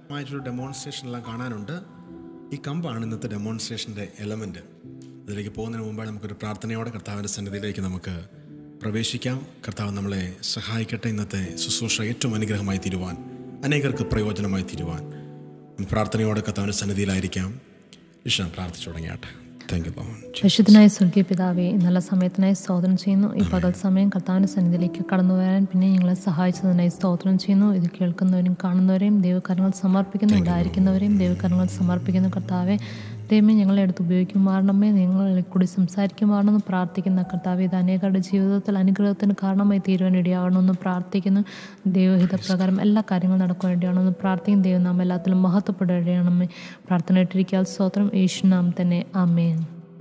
ആയിട്ടൊരു ഡെമോൺസ്ട്രേഷൻ എല്ലാം കാണാനുണ്ട് ഈ കമ്പാണ് ഇന്നത്തെ ഡെമോൺസ്ട്രേഷൻ്റെ എലമെൻറ്റ് അതിലേക്ക് പോകുന്നതിന് മുമ്പായി നമുക്കൊരു പ്രാർത്ഥനയോടെ കർത്താവിൻ്റെ സന്നിധിയിലേക്ക് നമുക്ക് പ്രവേശിക്കാം കർത്താവ് നമ്മളെ സഹായിക്കട്ടെ ഇന്നത്തെ ശുശ്രൂഷ ഏറ്റവും അനുഗ്രഹമായി തീരുവാൻ അനേകർക്ക് പ്രയോജനമായി തീരുവാൻ നമുക്ക് പ്രാർത്ഥനയോടെ കർത്താവിൻ്റെ സന്നിധിയിലായിരിക്കാം ഇഷ്ടം പ്രാർത്ഥിച്ചു തുടങ്ങിയാട്ടെ താങ്ക് യു പരിശുദ്ധനായ സ്വർഗീയ പിതാവെ നല്ല സമയത്തിനായി സ്തോത്രം ചെയ്യുന്നു ഈ പകൽ സമയം കർത്താവിൻ്റെ സന്നിധിയിലേക്ക് കടന്നു വരാൻ പിന്നെ ഞങ്ങളെ സഹായിച്ചതിനായി സ്തോത്രം ചെയ്യുന്നു ഇത് കേൾക്കുന്നവരും കാണുന്നവരെയും ദൈവകരങ്ങൾ സമർപ്പിക്കുന്നു ഇവിടെ ആയിരിക്കുന്നവരെയും ദൈവകരങ്ങൾ സമർപ്പിക്കുന്നു കർത്താവെ ദൈവമേ ഞങ്ങളെ അടുത്ത് ഉപയോഗിക്കുമാറണമേ നിങ്ങളെ കൂടി സംസാരിക്കുമാറണമെന്ന് പ്രാർത്ഥിക്കുന്ന കർത്താവ് ഇത് അനേകരുടെ ജീവിതത്തിൽ അനുഗ്രഹത്തിന് കാരണമായി തീരുവാൻ ഇടയാകണമെന്ന് പ്രാർത്ഥിക്കുന്നു ദൈവഹിത പ്രകാരം എല്ലാ കാര്യങ്ങളും നടക്കുവാൻ ഇടയാണെന്ന് പ്രാർത്ഥിക്കും ദൈവം നാം എല്ലാത്തിലും മഹത്വപ്പെടുക ഇടയാണമേ പ്രാർത്ഥന ഇട്ടിരിക്കാൻ സ്തോത്രം യേശുനാം തന്നെ അമേൻ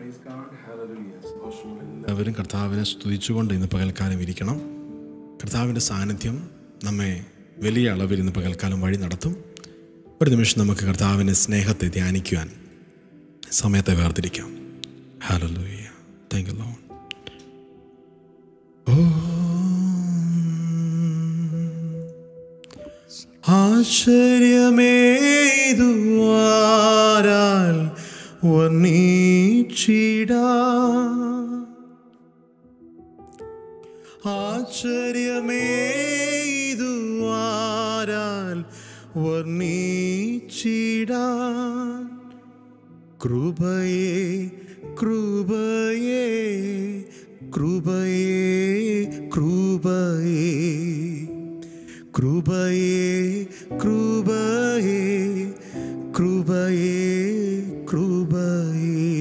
എല്ലാവരും കർത്താവിനെ സ്തുതിച്ചുകൊണ്ട് ഇന്ന് പകൽക്കാലം ഇരിക്കണം കർത്താവിൻ്റെ സാന്നിധ്യം നമ്മെ വലിയ അളവിൽ ഇന്ന് പകൽക്കാലം വഴി നടത്തും ഒരു നിമിഷം നമുക്ക് കർത്താവിൻ്റെ സ്നേഹത്തെ ധ്യാനിക്കുവാൻ സമയത്തെ വേർതിരിക്കാം ഹലോ താങ്ക് യു ലോൺ ആശ്ചര്യമേതുവാരാൽ വർണ്ണീച്ചിടാ ആശ്ചര്യമേതുവാരാൽ വർണ്ണീച്ചിടാൻ കൃപയേ കൃപയേ കൃപയേ കൃപയേ കൃപയേ കൃപയേ കൃപയേ കൃപയേ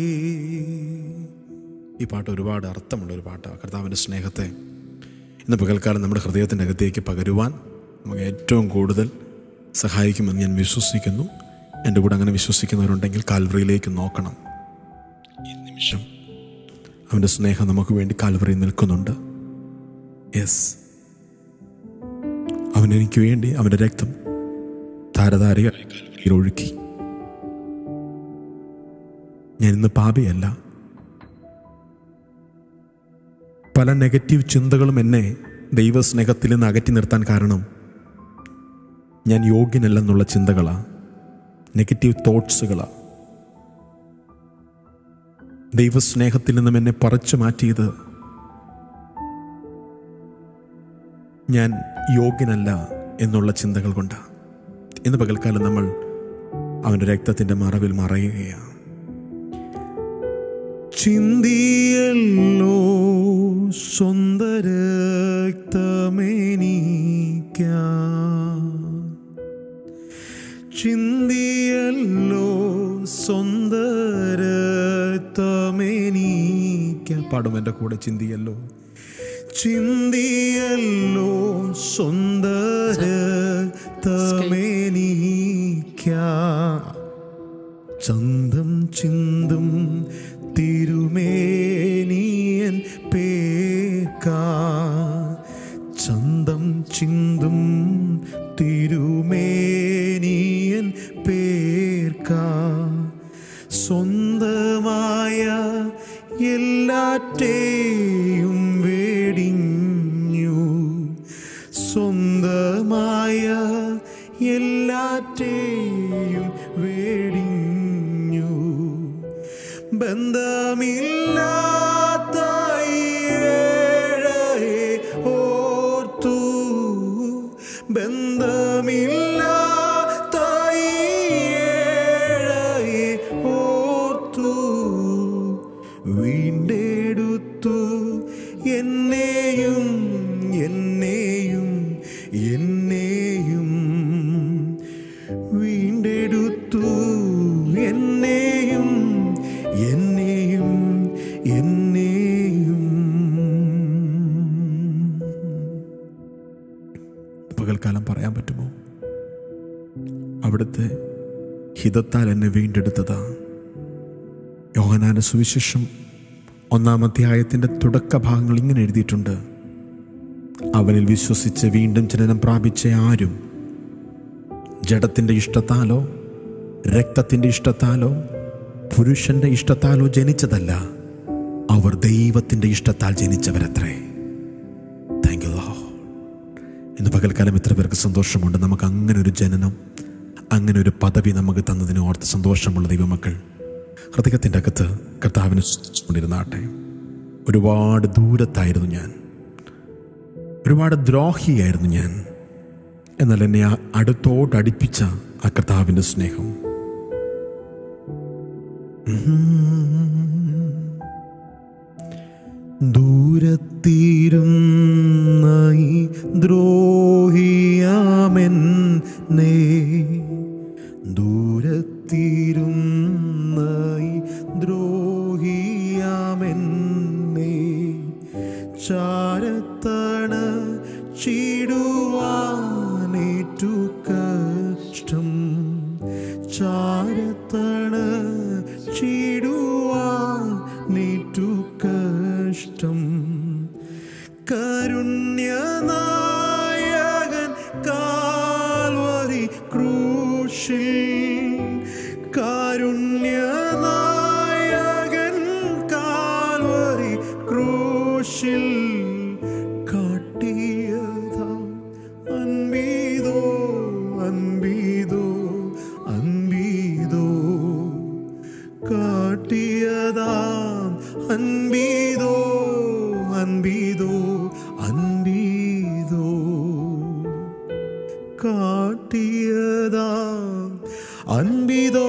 ഈ പാട്ട് ഒരുപാട് അർത്ഥമുള്ള ഒരു പാട്ടാണ് കർത്താവിൻ്റെ സ്നേഹത്തെ ഇന്ന് പകൽക്കാലം നമ്മുടെ ഹൃദയത്തിൻ്റെ അകത്തേക്ക് പകരുവാൻ നമുക്ക് ഏറ്റവും കൂടുതൽ സഹായിക്കുമെന്ന് ഞാൻ വിശ്വസിക്കുന്നു എൻ്റെ കൂടെ അങ്ങനെ വിശ്വസിക്കുന്നവരുണ്ടെങ്കിൽ കാൽവറിയിലേക്ക് നോക്കണം ഈ നിമിഷം അവൻ്റെ സ്നേഹം നമുക്ക് വേണ്ടി കാൽവറിയിൽ നിൽക്കുന്നുണ്ട് യെസ് അവൻ എനിക്ക് വേണ്ടി അവൻ്റെ രക്തം താരതാരിയായി കാൽവറിയിൽ ഒഴുക്കി ഞാൻ ഇന്ന് പാപിയല്ല പല നെഗറ്റീവ് ചിന്തകളും എന്നെ ദൈവസ്നേഹത്തിൽ നിന്ന് അകറ്റി നിർത്താൻ കാരണം ഞാൻ യോഗ്യനല്ലെന്നുള്ള ചിന്തകളാ നെഗറ്റീവ് തോട്ട്സുകളാ ദൈവസ്നേഹത്തിൽ നിന്നും എന്നെ പറിച്ചു മാറ്റിയത് ഞാൻ യോഗ്യനല്ല എന്നുള്ള ചിന്തകൾ കൊണ്ടാണ് ഇന്ന് പകൽക്കാലം നമ്മൾ അവൻ്റെ രക്തത്തിൻ്റെ മറവിൽ മറയുകയാണ് ചിന്തിയല്ലോ സ്വന്ത രക്തമേനിക്ക ചിന്തിയല്ലോ സ്വന്ത രക്തമേനിക്ക പാടും എൻ്റെ കൂടെ ചിന്തിയല്ലോ ചിന്തിയല്ലോ സ്വന്ത രക്തമേനിക്ക ചന്തം ചിന്തും തിരുമേനിയൻ പേക്കാ ചന്തം ചിന്തും തിരുമേനിയൻ പേർക്കാ സ്വന്തമായ എല്ലാറ്റേയും വേടിഞ്ഞു സ്വന്തമായ എല്ലാറ്റേയും വേടിഞ്ഞു ബന്ധമില്ലാത്ത ഈ ഏഴയെ ഓർത്തു ബന്ധമില്ലാത്ത ഈ ഏഴയെ ഓർത്തു വീണ്ടെടുത്തു എന്നെയും എന്നെയും എന്നെയും വീണ്ടെടുത്തു എന്നെയും എന്നെയും എന്നെയും പകൽക്കാലം പറയാൻ പറ്റുമോ അവിടുത്തെ ഹിതത്താൽ എന്നെ വീണ്ടെടുത്തതാ യോഹനാന സുവിശേഷം ഒന്നാം അധ്യായത്തിൻ്റെ തുടക്ക ഭാഗങ്ങൾ ഇങ്ങനെ എഴുതിയിട്ടുണ്ട് അവനിൽ വിശ്വസിച്ച് വീണ്ടും ജനനം പ്രാപിച്ച ആരും ജഡത്തിൻ്റെ ഇഷ്ടത്താലോ രക്തത്തിൻ്റെ ഇഷ്ടത്താലോ പുരുഷന്റെ ഇഷ്ടത്താലോ ജനിച്ചതല്ല അവർ ദൈവത്തിൻ്റെ ഇഷ്ടത്താൽ ജനിച്ചവരത്രേ താങ്ക് യു ഇന്ന് പകൽക്കാലം എത്ര പേർക്ക് സന്തോഷമുണ്ട് നമുക്ക് അങ്ങനെ ഒരു ജനനം അങ്ങനെ ഒരു പദവി നമുക്ക് തന്നതിന് ഓർത്ത് സന്തോഷമുള്ള ദൈവമക്കൾ ഹൃദയത്തിൻ്റെ അകത്ത് കർത്താവിനെ കൊണ്ടിരുന്നാട്ടെ ഒരുപാട് ദൂരത്തായിരുന്നു ഞാൻ ഒരുപാട് ദ്രോഹിയായിരുന്നു ഞാൻ എന്നാൽ എന്നെ ആ അടുത്തോട്ട് അടുപ്പിച്ച ആ കർത്താവിൻ്റെ സ്നേഹം ദൂരത്തിരുന്ന ഈ ദ്രോഹിയാമെന്നെ ദൂരത്തിരുന്ന ഈ ദ്രോഹിയാമെന്നെ ചാരത്തണ ചീടുവാനേറ്റു കഷ്ടം ചാരത്തണ ചീടുവാനേറ്റു കഷ്ടം കരുണ്യനായകൻ കാൽവരി ക്രൂശിൽ കാരുണ്യനായകൻ കാൽവരി ക്രൂശിൽ കാട്ടിയതാ അൻപീതോ അൻപീതോ അൻപീതോ കാട്ടിയതാ അൻപീതോ അൻപീതോ അൻപീതോ കാട്ടിയതാ അൻപീതോ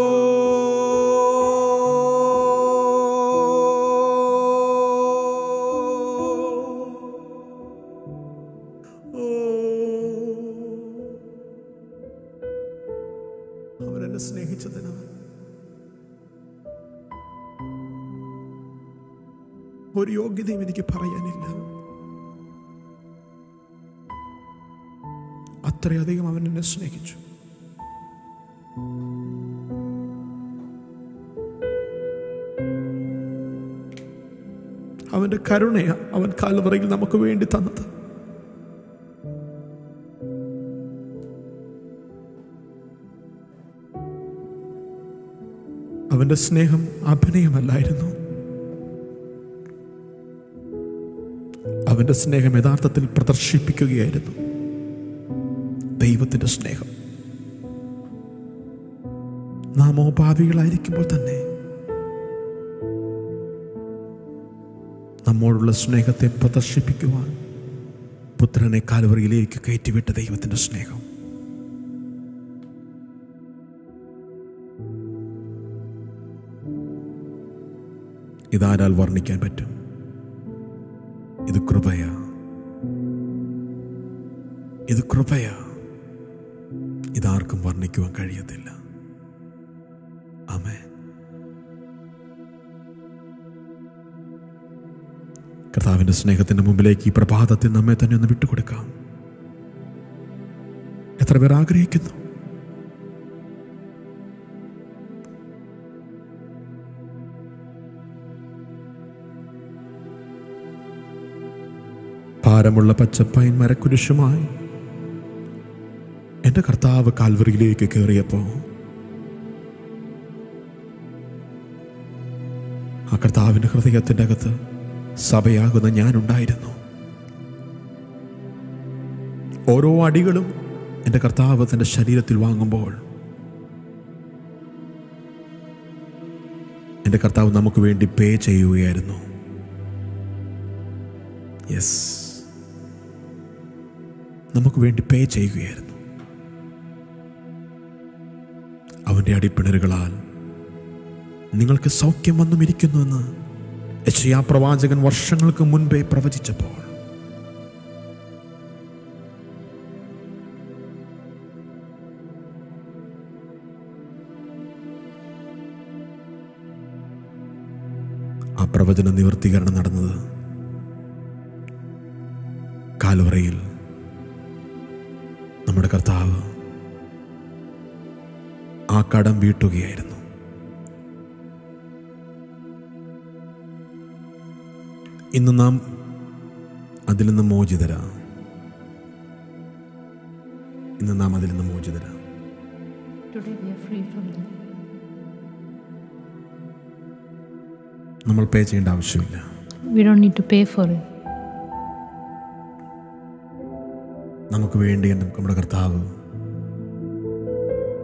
അവരെന്നെ സ്നേഹിച്ചതിനാൽ ഒരു യോഗ്യതയും എനിക്ക് പറയാനില്ല അത്രയധികം അവൻ എന്നെ സ്നേഹിച്ചു അവന്റെ കരുണയ അവൻ കാൽവറയിൽ നമുക്ക് വേണ്ടി തന്നത് അവന്റെ സ്നേഹം അഭിനയമല്ലായിരുന്നു അവന്റെ സ്നേഹം യഥാർത്ഥത്തിൽ പ്രദർശിപ്പിക്കുകയായിരുന്നു ദൈവത്തിന്റെ സ്നേഹം നാമോ പാപികളായിരിക്കുമ്പോൾ തന്നെ നമ്മോടുള്ള സ്നേഹത്തെ പ്രദർശിപ്പിക്കുവാൻ പുത്രനെ കാൽവറിയിലേക്ക് കയറ്റിവിട്ട ദൈവത്തിന്റെ സ്നേഹം ഇതാരാൽ വർണ്ണിക്കാൻ പറ്റും ഇത് കൃപയാ ഇത് കൃപയാ ഇതാർക്കും വർണ്ണിക്കുവാൻ കഴിയത്തില്ല ആമേ കർത്താവിന്റെ സ്നേഹത്തിന്റെ മുമ്പിലേക്ക് ഈ പ്രഭാതത്തിൽ നമ്മെ തന്നെ ഒന്ന് വിട്ടുകൊടുക്കാം എത്ര പേർ ആഗ്രഹിക്കുന്നു ഭാരമുള്ള പച്ചപ്പൈൻ മരക്കുരിശുമായി എൻ്റെ കർത്താവ് കാൽവറിയിലേക്ക് കയറിയപ്പോൾ ആ കർത്താവിൻ്റെ ഹൃദയത്തിൻ്റെ അകത്ത് സഭയാകുന്ന ഞാനുണ്ടായിരുന്നു ഓരോ അടികളും എൻ്റെ കർത്താവ് തൻ്റെ ശരീരത്തിൽ വാങ്ങുമ്പോൾ എൻ്റെ കർത്താവ് നമുക്ക് വേണ്ടി പേ ചെയ്യുകയായിരുന്നു യെസ് നമുക്ക് വേണ്ടി പേ ചെയ്യുകയായിരുന്നു അവൻ്റെ അടിപ്പിണരുകളാൽ നിങ്ങൾക്ക് സൗഖ്യം വന്നും ഇരിക്കുന്നുവെന്ന് യശയാ പ്രവാചകൻ വർഷങ്ങൾക്ക് മുൻപേ പ്രവചിച്ചപ്പോൾ ആ പ്രവചന നിവർത്തീകരണം നടന്നത് കാലുവറയിൽ നമ്മുടെ കർത്താവ് ആ കടം വീട്ടുകയായിരുന്നു ഇന്ന് നാം അതിൽ നിന്ന് മോചിതരാ ഇന്ന് നാം അതിൽ നിന്ന് മോചിതരാ Today we are free from them. നമ്മൾ പേ ചെയ്യേണ്ട ആവശ്യമില്ല We don't need to pay for it. നമുക്ക് വേണ്ടി നമ്മുടെ കർത്താവ്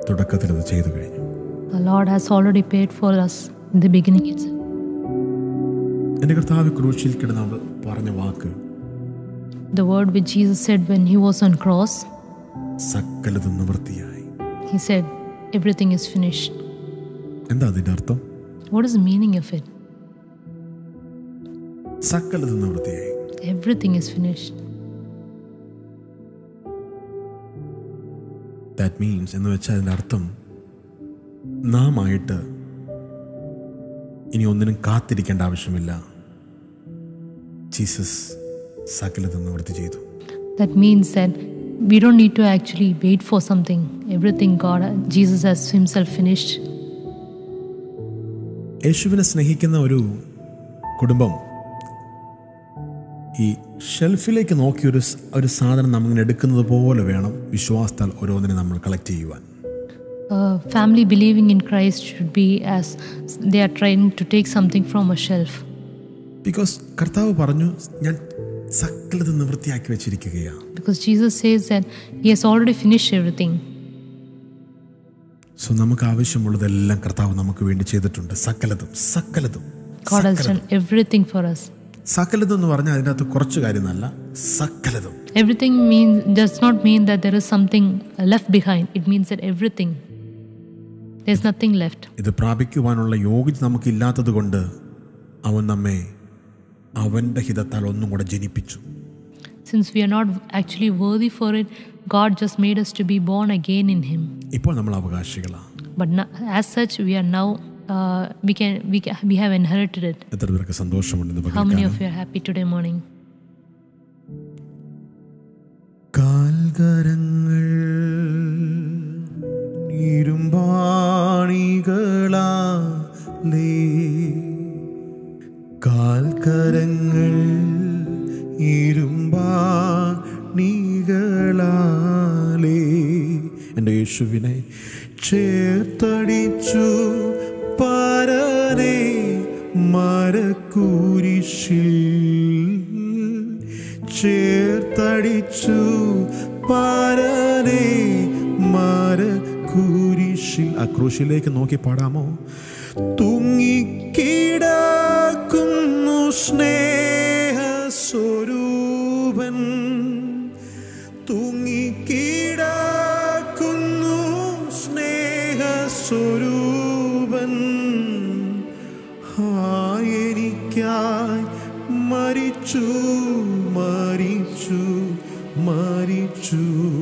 തുടക്കത്തിൽ അത് ചെയ്തു കഴിഞ്ഞു The Lord has already paid for us in the beginning itself. എൻ്റെ കർത്താവ് ക്രൂശിൽ കിടന്ന് അവൾ പറഞ്ഞ വാക്ക് The word which Jesus said when he was on cross, സകലതും നിവൃത്തിയായി he said, Everything is finished. എന്താ അതിൻ്റെ അർത്ഥം What is the meaning of it? സകലതും നിവൃത്തിയായി Everything is finished. That means എന്ന് വെച്ചാൽ അതിൻ്റെ അർത്ഥം നാം ആയിട്ട് ഇനി ഒന്നിനും കാത്തിരിക്കേണ്ട ആവശ്യമില്ല ജീസസ് സകലതും നിവൃത്തി ചെയ്തു That means that we don't need to actually wait for something. Everything God, Jesus has himself finished. യേശുവിനെ സ്നേഹിക്കുന്ന ഒരു കുടുംബം ഈ ഷെൽഫിലേക്ക് നോക്കി ഒരു സ്- ഒരു സാധനം നമ്മളിങ്ങനെ എടുക്കുന്നത് പോലെ വേണം വിശ്വാസത്താൽ ഓരോന്നിനെ നമ്മൾ കളക്ട് ചെയ്യുവാൻ A family believing in Christ should be as they are trying to take something from a shelf. Because കർത്താവ് പറഞ്ഞു ഞാൻ സകലത് നിവൃത്തിയാക്കി വെച്ചിരിക്കുകയാണ് Because Jesus says that He has already finished everything. So നമുക്ക് ആവശ്യമുള്ളതെല്ലാം കർത്താവ് നമുക്ക് വേണ്ടി ചെയ്തിട്ടുണ്ട് സകലതും സകലതും God has done everything for us. സകലതും എന്ന് പറഞ്ഞാൽ അതിൻ്റെ അകത്ത് കുറച്ച് കാര്യമൊന്നല്ല സകലതും Everything means does not mean that there is something left behind. It means that everything. There's nothing left. ഇത് പ്രാപിക്കുവാനുള്ള യോഗ്യത നമുക്കില്ലാത്തത് കൊണ്ട് അവൻ നമ്മെ അവൻ്റെ ഹിതത്താൽ ഒന്നും കൂടെ ജനിപ്പിച്ചു Since we are not actually worthy for it, God just made us to be born again in Him. ഇപ്പോൾ നമ്മൾ അവകാശികളാണ് But no, as such, we are now uh, we can we can, we have inherited it. എത്ര പേർക്ക് സന്തോഷമുണ്ടെന്ന് How many പകർക്കാനും of you are happy today morning? കാൽകരങ്ങൾ ഇരുമ്പാണികളാലേ കാൽക്കരങ്ങൾ ഇരുമ്പാണികളാലേ എൻ്റെ യേശുവിനെ ചേർത്തടിച്ചു പരനെ മരക്കൂരിശിൽ ചേർത്തടിച്ചു പരനെ മരക്കൂരിശിൽ ആ ക്രൂശിലേക്ക് നോക്കി പാടാമോ തൂങ്ങിക്കിടക്കുന്നു സ്നേഹസ്വരൂപൻ തൂങ്ങിക്കിടക്കുന്നു സ്നേഹസ്വരൂപൻ എനിക്കായി മരിച്ചു മരിച്ചു മരിച്ചു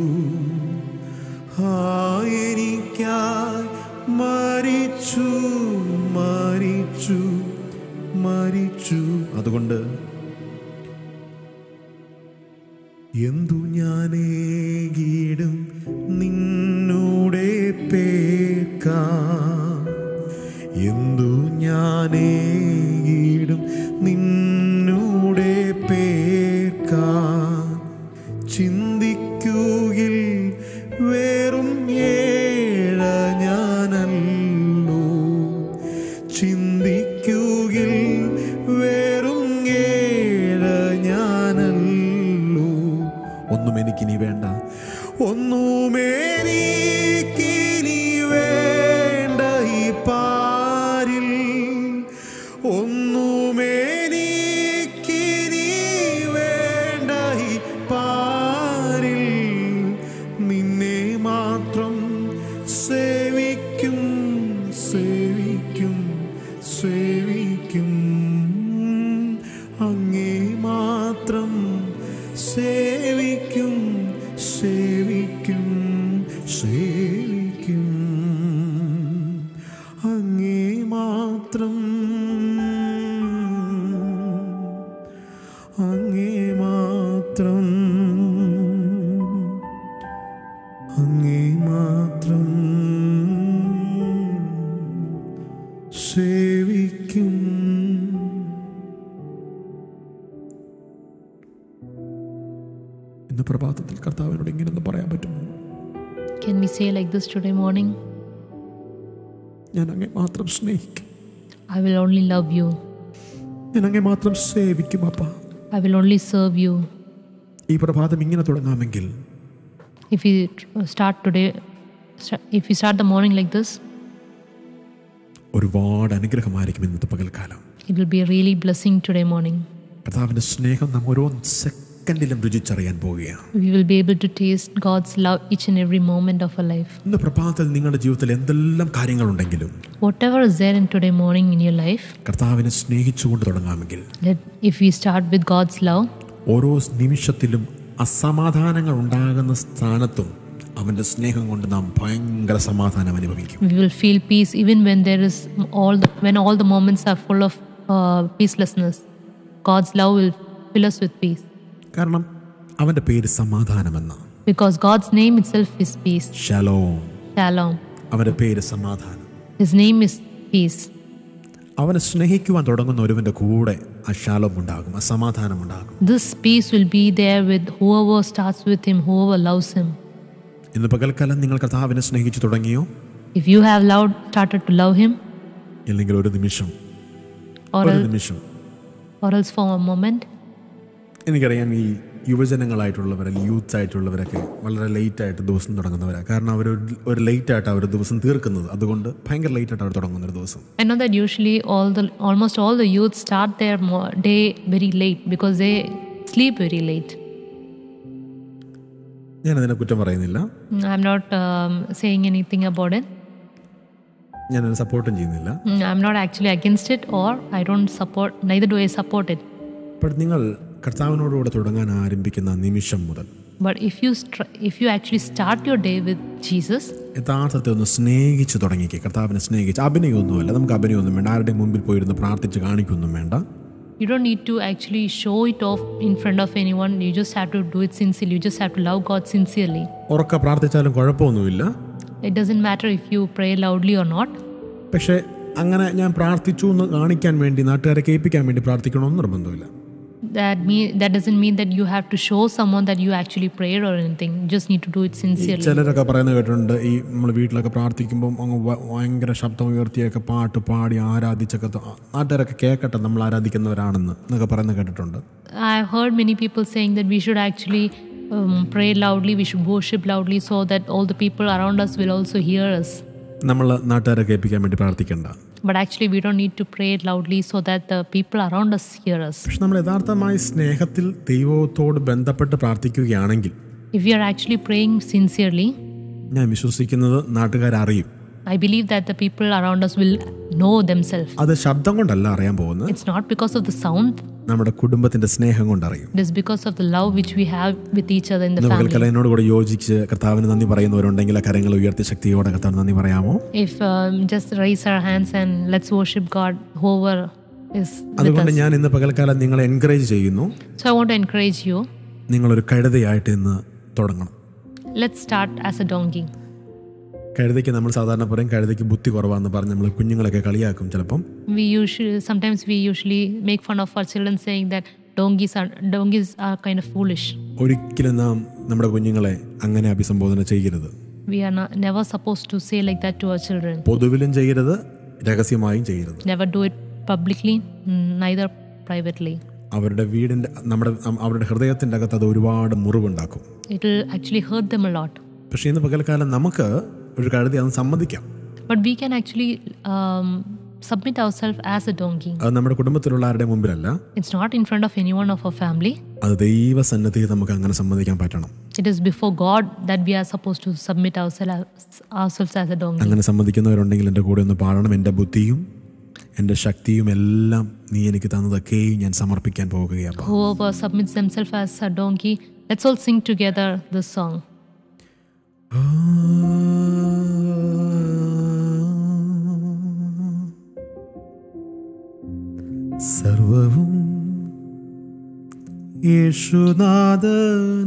എനിക്കായി മരിച്ചു മരിച്ചു മരിച്ചു അതുകൊണ്ട് എന്തു ഞാനേകിടും നിന്നൂടെ പേക്കാം എന്തു ഞാനേകിടും നിന്നൂടെ പേക്കാം ചിന്തിക്കുകിൽ വേറും ഏഴ ഞാനല്ലോ ചിന്തിക്കുകിൽ വേറും ഏഴ ഞാനല്ലോ ഒന്നും എനിക്കിനി വേണ്ട ഒന്നും എനിക്കിനി വേണ്ട ഈ പാരിൽ ഒന്നും എനിക്കിനി വേണ്ട ഈ പാരിൽ നിന്നെ മാത്രം സേവിക്കും സേവിക്കും സേവിക്കും അങ്ങേ മാത്രം സേവിക്കും സേവിക്കും സേവിക്കും അങ്ങേ മാത്രം അങ്ങേ മാത്രം അങ്ങേ മാത്രം സേവിക്കും ഇന്ന് പ്രഭാതത്തിൽ കർത്താവിനോട് ഇങ്ങനൊന്ന് പറയാൻ പറ്റുമോ Can we say like this today morning? ഞാൻ അങ്ങേ മാത്രം സ്നേഹിക്കും I will only love you. ഞാൻ അങ്ങേ മാത്രം സേവിക്കും അപ്പ I will only serve you. ഈ പ്രഭാതം ഇങ്ങനെ തുടങ്ങാമെങ്കിൽ If we tr- start today if we start the morning like this, ഒരുപാട് അനുഗ്രഹമായിരിക്കും ഇന്നത്തെ പകൽക്കാലം it will be a really blessing today morning. കർത്താവിൻ്റെ സ്നേഹം നാം ഓരോ സെക്കൻഡിലും രുചിച്ചറിയാൻ പോവുകയാണ് We will be able to taste God's love each and every moment of our life. ഇന്ന് പ്രഭാതത്തിൽ നിങ്ങളുടെ ജീവിതത്തിൽ എന്തെല്ലാം കാര്യങ്ങളുണ്ടെങ്കിലും Whatever is there in today morning in your life, കർത്താവിനെ സ്നേഹിച്ചുകൊണ്ട് തുടങ്ങാമെങ്കിൽ let if we start with God's love, ഓരോ നിമിഷത്തിലും അസമാധാനങ്ങൾ ഉണ്ടാകുന്ന സ്ഥാനത്തും അവൻ്റെ സ്നേഹം കൊണ്ട് നാം ഭയങ്കര സമാധാനം അനുഭവിക്കും we will feel peace even when there is all the, when all the moments are full of uh, peacelessness. God's love will fill us with peace കാരണം അവൻ്റെ പേര് സമാധാനമെന്ന because God's name itself is peace. ഷലോ Shalom. അവൻ്റെ പേര് സമാധാനം His name is peace. അവനെ സ്നേഹിക്കുവാൻ തുടങ്ങുന്ന ഒരുവൻ്റെ കൂടെ ആ ശാലം ഉണ്ടാകും ആ സമാധാനം ഉണ്ടാകും This peace will be there with whoever starts with him, whoever loves him. ഇന്ന് പകൽക്കാലം നിങ്ങൾ കർത്താവിനെ സ്നേഹിച്ചു തുടങ്ങിയോ If you have loved, started to love him, ഇല്ലെങ്കിൽ ഒരു നിമിഷം or ഒരു else, നിമിഷം or else for a moment, എനിക്കറിയാം ഈ യുവജനങ്ങളായിട്ടുള്ളവർ അല്ലെങ്കിൽ യൂത്ത് ആയിട്ടുള്ളവരൊക്കെ വളരെ ലേറ്റ് ആയിട്ട് ദിവസം തുടങ്ങുന്നവരാണ് കാരണം അവർ ഒരു ലേറ്റ് ആയിട്ട് അവർ ദിവസം തീർക്കുന്നത് അതുകൊണ്ട് ഭയങ്കര ലേറ്റ് ആയിട്ട് അവർ തുടങ്ങുന്ന ഒരു ദിവസം I know that usually all the almost all the youth start their mo- day very late because they sleep very late. ഞാൻ അതിനെ കുറ്റം പറയുന്നില്ല Mm, I'm not um, saying anything about it. ഞാൻ അതിനെ സപ്പോർട്ടും ചെയ്യുന്നില്ല Mm, I'm not actually against it, or I don't support. Neither do I support it. But നിങ്ങൾ കർത്താവിനോടുകൂടെ തുടങ്ങാൻ ആരംഭിക്കുന്ന നിമിഷം മുതൽ But if you str- if you actually start your day with Jesus, യഥാർത്ഥത്തെ ഒന്ന് സ്നേഹിച്ച് തുടങ്ങിക്കേ കർത്താവിനെ സ്നേഹിച്ച് അഭിനയമൊന്നുമല്ല നമുക്ക് അഭിനയമൊന്നും വേണ്ട ആരുടെയും മുമ്പിൽ പോയിരുന്ന് പ്രാർത്ഥിച്ച് കാണിക്കൊന്നും വേണ്ട you don't need to actually show it off in front of anyone. You just have to do it sincerely. You just have to love God sincerely. ഉറക്ക പ്രാർത്ഥിച്ചാലും കുഴപ്പമൊന്നുമില്ല It doesn't matter if you pray loudly or not. പക്ഷേ അങ്ങനെ ഞാൻ പ്രാർത്ഥിച്ചു എന്ന് കാണിക്കാൻ വേണ്ടി നാട്ടുകാരെ കേൾപ്പിക്കാൻ വേണ്ടി പ്രാർത്ഥിക്കണമെന്ന് നിർബന്ധമില്ല That mean that doesn't mean that you have to show someone that you actually prayed or anything. You just need to do it sincerely. ചിലരൊക്കെ പറയുന്നത് കേട്ടിട്ടുണ്ട് ഈ നമ്മൾ വീട്ടിലൊക്കെ പ്രാർത്ഥിക്കുമ്പം അങ്ങ് ഭ- ഭയങ്കര ശബ്ദം ഉയർത്തിയൊക്കെ പാട്ട് പാടി ആരാധിച്ചൊക്കെ ത- നാട്ടുകാരൊക്കെ കേൾക്കട്ടെ നമ്മൾ ആരാധിക്കുന്നവരാണെന്ന് എന്നൊക്കെ പറയുന്നത് കേട്ടിട്ടുണ്ട് I've heard many people saying that we should actually um, pray loudly, we should worship loudly so that all the people around us will also hear us. നമ്മൾ നാട്ടുകാരെ കേൾപ്പിക്കാൻ വേണ്ടി പ്രാർത്ഥിക്കണ്ട But actually, we don't need to pray loudly so that the people around us hear us. പക്ഷെ നമ്മൾ യഥാർത്ഥമായി സ്നേഹത്തിൽ ദൈവത്തോട് ബന്ധപ്പെട്ട് പ്രാർത്ഥിക്കുകയാണെങ്കിൽ If we are actually praying sincerely, ഞാൻ വിശ്വസിക്കുന്നത് നാട്ടുകാരറിയും I believe that the people around us will know themselves. അത് ശബ്ദം കൊണ്ടല്ല അറിയാൻ പോകുന്നത് It's not because of the sound, നമ്മുടെ കുടുംബത്തിന്റെ സ്നേഹം കൊണ്ടറിയും it is because of the love which we have with each other in the നമുക്ക് family. എന്നോട് കൂടെ യോജിച്ച് കർത്താവിന് നന്ദി പറയുന്നവരുണ്ടെങ്കിൽ ആ കരങ്ങൾ ഉയർത്തി ശക്തിയോടെ കർത്താവിന് നന്ദി പറയാമോ If um, just raise our hands and let's worship God, whoever is with അതുകൊണ്ട് us. ഞാൻ ഇന്ന് പകൽക്കാലം നിങ്ങളെ എൻകറേജ് ചെയ്യുന്നു So I want to encourage you. നിങ്ങളൊരു കഴുതയായിട്ട് ഇന്ന് തുടങ്ങണം Let's start as a donkey. കഴുതയ്ക്ക് നമ്മൾ സാധാരണ പറയും കഴുതയ്ക്ക് ബുദ്ധി കുറവാന്ന് പറഞ്ഞ് നമ്മൾ കുഞ്ഞുങ്ങളൊക്കെ കളിയാക്കും ചിലപ്പം We usually sometimes we usually make fun of our children saying that donkeys are donkeys are kind of foolish. ഒരിക്കലും നാം നമ്മുടെ കുഞ്ഞുങ്ങളെ അങ്ങനെ അഭിസംബോധന ചെയ്യരുത് We are not, never supposed to say like that to our children. പൊതുവിലും ചെയ്യരുത് രഹസ്യമായും ചെയ്യരുത് Never do it publicly, mm, neither privately. അവരുടെ വീടിൻ്റെ നമ്മുടെ അവരുടെ ഹൃദയത്തിൻ്റെ അകത്ത് അത് ഒരുപാട് മുറിവുണ്ടാക്കും It will actually hurt them a lot. പക്ഷേ ഇന്ന് പകൽക്കാലം നമുക്ക് ഒരു കഴുതി അത് സമ്മതിക്കാം But we can actually um, submit ourselves as a donkey. അത് നമ്മുടെ കുടുംബത്തിലുള്ള ആരുടെ മുമ്പിലല്ല It's not in front of anyone of our family. അത് ദൈവസന്നദ്ധിയിൽ നമുക്ക് അങ്ങനെ സമ്മതിക്കാൻ പറ്റണം It is before God that we are supposed to submit ourselves ourselves as a donkey. അങ്ങനെ സമ്മതിക്കുന്നവരുണ്ടെങ്കിൽ എൻ്റെ കൂടെ ഒന്ന് പാടണം എൻ്റെ ബുദ്ധിയും എൻ്റെ ശക്തിയും എല്ലാം നീ എനിക്ക് തന്നതൊക്കെയും ഞാൻ സമർപ്പിക്കാൻ പോകുകയാണ് Whoever submits themselves as a donkey, let's all sing together this song. സർവവും യേശുനാഥന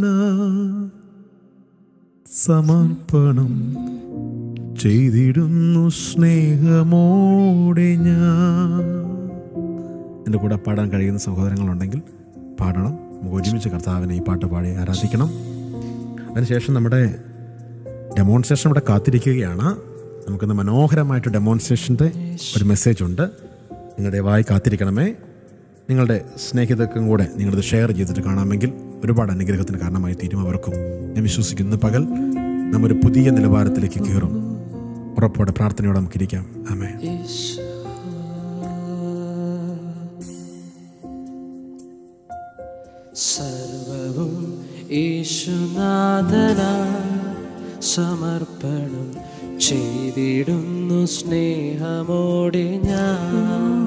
സമർപ്പണം ചെയ്തിടുന്നു സ്നേഹമോടെ ഞാൻ എൻ്റെ കൂടെ പാടാൻ കഴിയുന്ന സഹോദരങ്ങളുണ്ടെങ്കിൽ പാടണം നമുക്ക് ഒരുമിച്ച് കർത്താവിനെ ഈ പാട്ട് പാടി ആരാധിക്കണം അതിനുശേഷം നമ്മുടെ ഡെമോൺസ്ട്രേഷൻ ഇവിടെ കാത്തിരിക്കുകയാണ് നമുക്കിന്ന് മനോഹരമായിട്ട് ഡെമോൺസ്ട്രേഷൻ്റെ ഒരു മെസ്സേജ് ഉണ്ട് നിങ്ങൾ ദയവായി കാത്തിരിക്കണമേ നിങ്ങളുടെ സ്നേഹിതർക്കും കൂടെ നിങ്ങളിത് ഷെയർ ചെയ്തിട്ട് കാണാമെങ്കിൽ ഒരുപാട് അനുഗ്രഹത്തിന് കാരണമായി തീരും അവർക്കും ഞാൻ വിശ്വസിക്കുന്നു പകൽ നമ്മൊരു പുതിയ നിലവാരത്തിലേക്ക് കയറും ഉറപ്പോടെ പ്രാർത്ഥനയോടെ നമുക്കിരിക്കാം ആമേ സർവവും യേശുനാഥന സമർപ്പണം ചെയ്തിടുന്നു സ്നേഹമോടെ ഞാൻ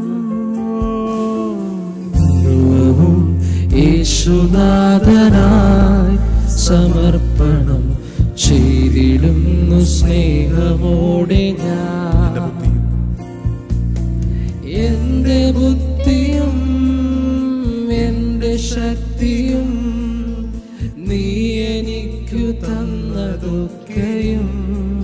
സർവവും യേശുനാഥനായി സമർപ്പണം ചെയ്തിടുന്നു സ്നേഹമോടെ ഞാൻ എന്റെ ബുദ്ധിയും എന്റെ ശക്തിയും നീ എനിക്കു തന്നതൊക്കെയും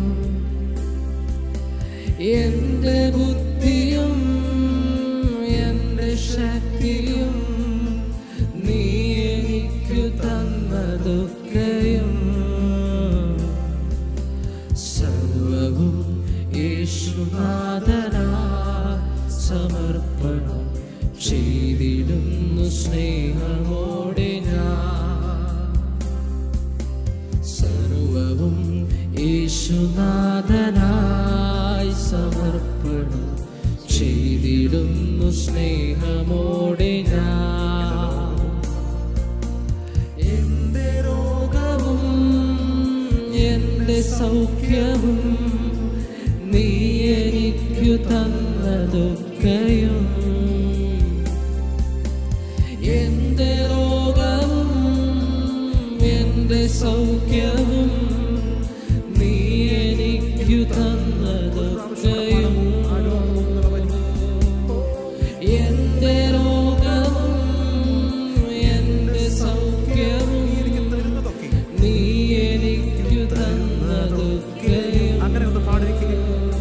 എന്റെ ബുദ്ധിയും എന്റെ ശക്തിയും നീ എനിക്കു തന്നതൊക്കെയും സർവവും യേശുനാഥനാ സമർപ്പണം ചെയ്തിടുന്നു സ്നേഹമോടെ ഞാൻ സർവവും യേശുനാഥനായി സമർപ്പണം ചെയ്തിടുന്നു സ്നേഹമോടെ ഞാൻ എന്റെ രോഗവും എന്റെ സൗഖ്യവും നീ എനിക്കു തന്നതൊക്കെയും എന്റെ രോഗവും എന്റെ സൗഖ്യവും നീ എനിക്കു തന്നതൊക്കെയും എന്റെ രോഗവും എന്റെ സൗഖ്യവും നീ എനിക്കു തന്നതൊക്കെയും അങ്ങനെ ഒന്ന് പാടിയിരിക്കുക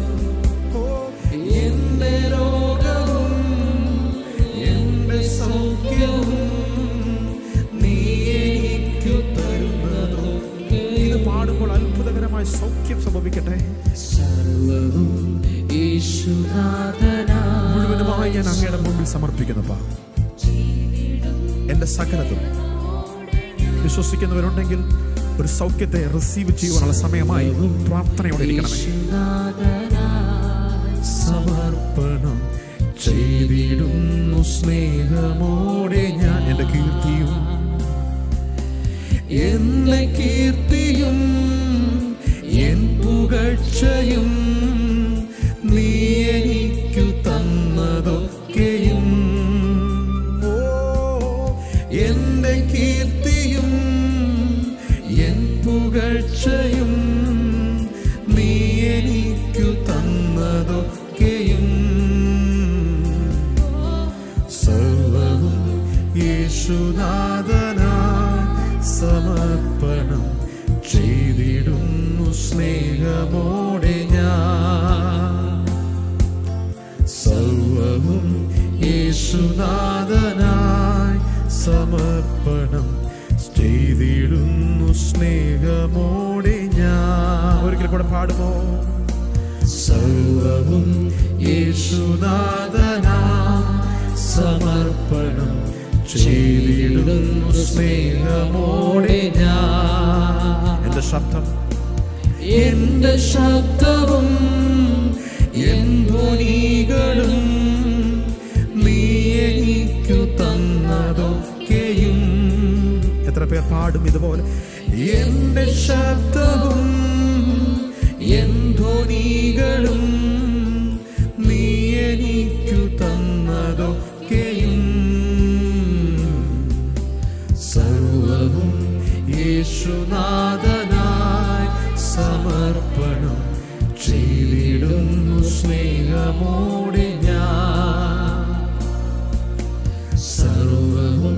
എന്റെ രോഗവും എന്റെ സൗഖ്യവും നീ എനിക്കു തരുന്നതൊക്കെയും പാടുമ്പോൾ അത്ഭുതകരമായ സൗഖ്യം സംഭവിക്കട്ടെ സർവവും യേശുനാഥനാ മുഴുവനുമായി ഞാൻ അങ്ങയുടെ മുമ്പിൽ സമർപ്പിക്കുന്നപ്പാ എന്റെ സകലതും വിശ്വസിക്കുന്നവരുണ്ടെങ്കിൽ ഒരു സൗഖ്യത്തെ റിസീവ് ചെയ്യുവാനുള്ള സമയമായി പ്രാർത്ഥനയോടെ ഇരിക്കണമേ സമർപ്പണം ചെയ്തിടുന്നു സ്നേഹമോടെ ഞാൻ എന്റെ കീർത്തിയും എന്റെ കീർത്തിയും എൻ പുകഴ്ചയും നീ എനിക്കു തന്നതൊക്കെയും ഓ എന്റെ കീർത്തിയും എൻ പുകഴ്ചയും നീ എനിക്കു തന്നതൊക്കെയും സർവവും യേശുനാഥനായി സമർപ്പണം ചെയ്തിടുന്നു സ്നേഹമോടെ ഞാൻ സർവവും യേശുനാഥനായി സമർപ്പണം ചെയ്തിടുന്നു സ്നേഹമോടെ ഞാൻ ഒരിക്കൽ കൂടെ പാടുമോ സർവവും യേശുനാഥനായി സമർപ്പണം ചെയ്തിടുന്നു സ്നേഹമോടെ ഞാൻ എന്റെ ശബ്ദം എന്റെ ശബ്ദവും എൻ ധ്വനികളും നീ എനിക്കു തന്നതൊക്കെയും എത്ര പേർ പാടും ഇതുപോലെ എന്റെ ശബ്ദവും എൻ ധ്വനികളും നീ എനിക്കു തന്നതൊക്കെയും സർവവും യേശുനാഥനായി സമർപ്പണം ചെയ്തിടുന്നു സ്നേഹമോടെ ഞാൻ സർവവും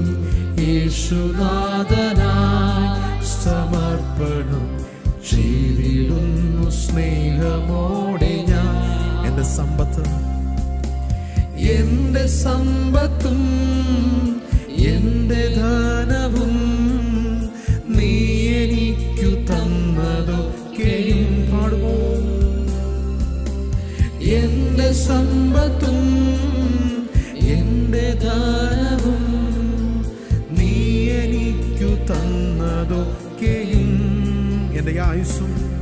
യേശുനാഥനായി സമർപ്പണം ചെയ്തിടുന്നു സ്നേഹമോടെ ഞാൻ എന്റെ സമ്പത്ത് എന്റെ സമ്പത്തും എന്റെ ധനവും നീ എനിക്കു തന്നതൊക്കെയും പാടുമോ എന്റെ സമ്പത്തും എന്റെ ധനവും നീ എനിക്കു തന്നതൊക്കെയും എന്റെ ആയുസ്സും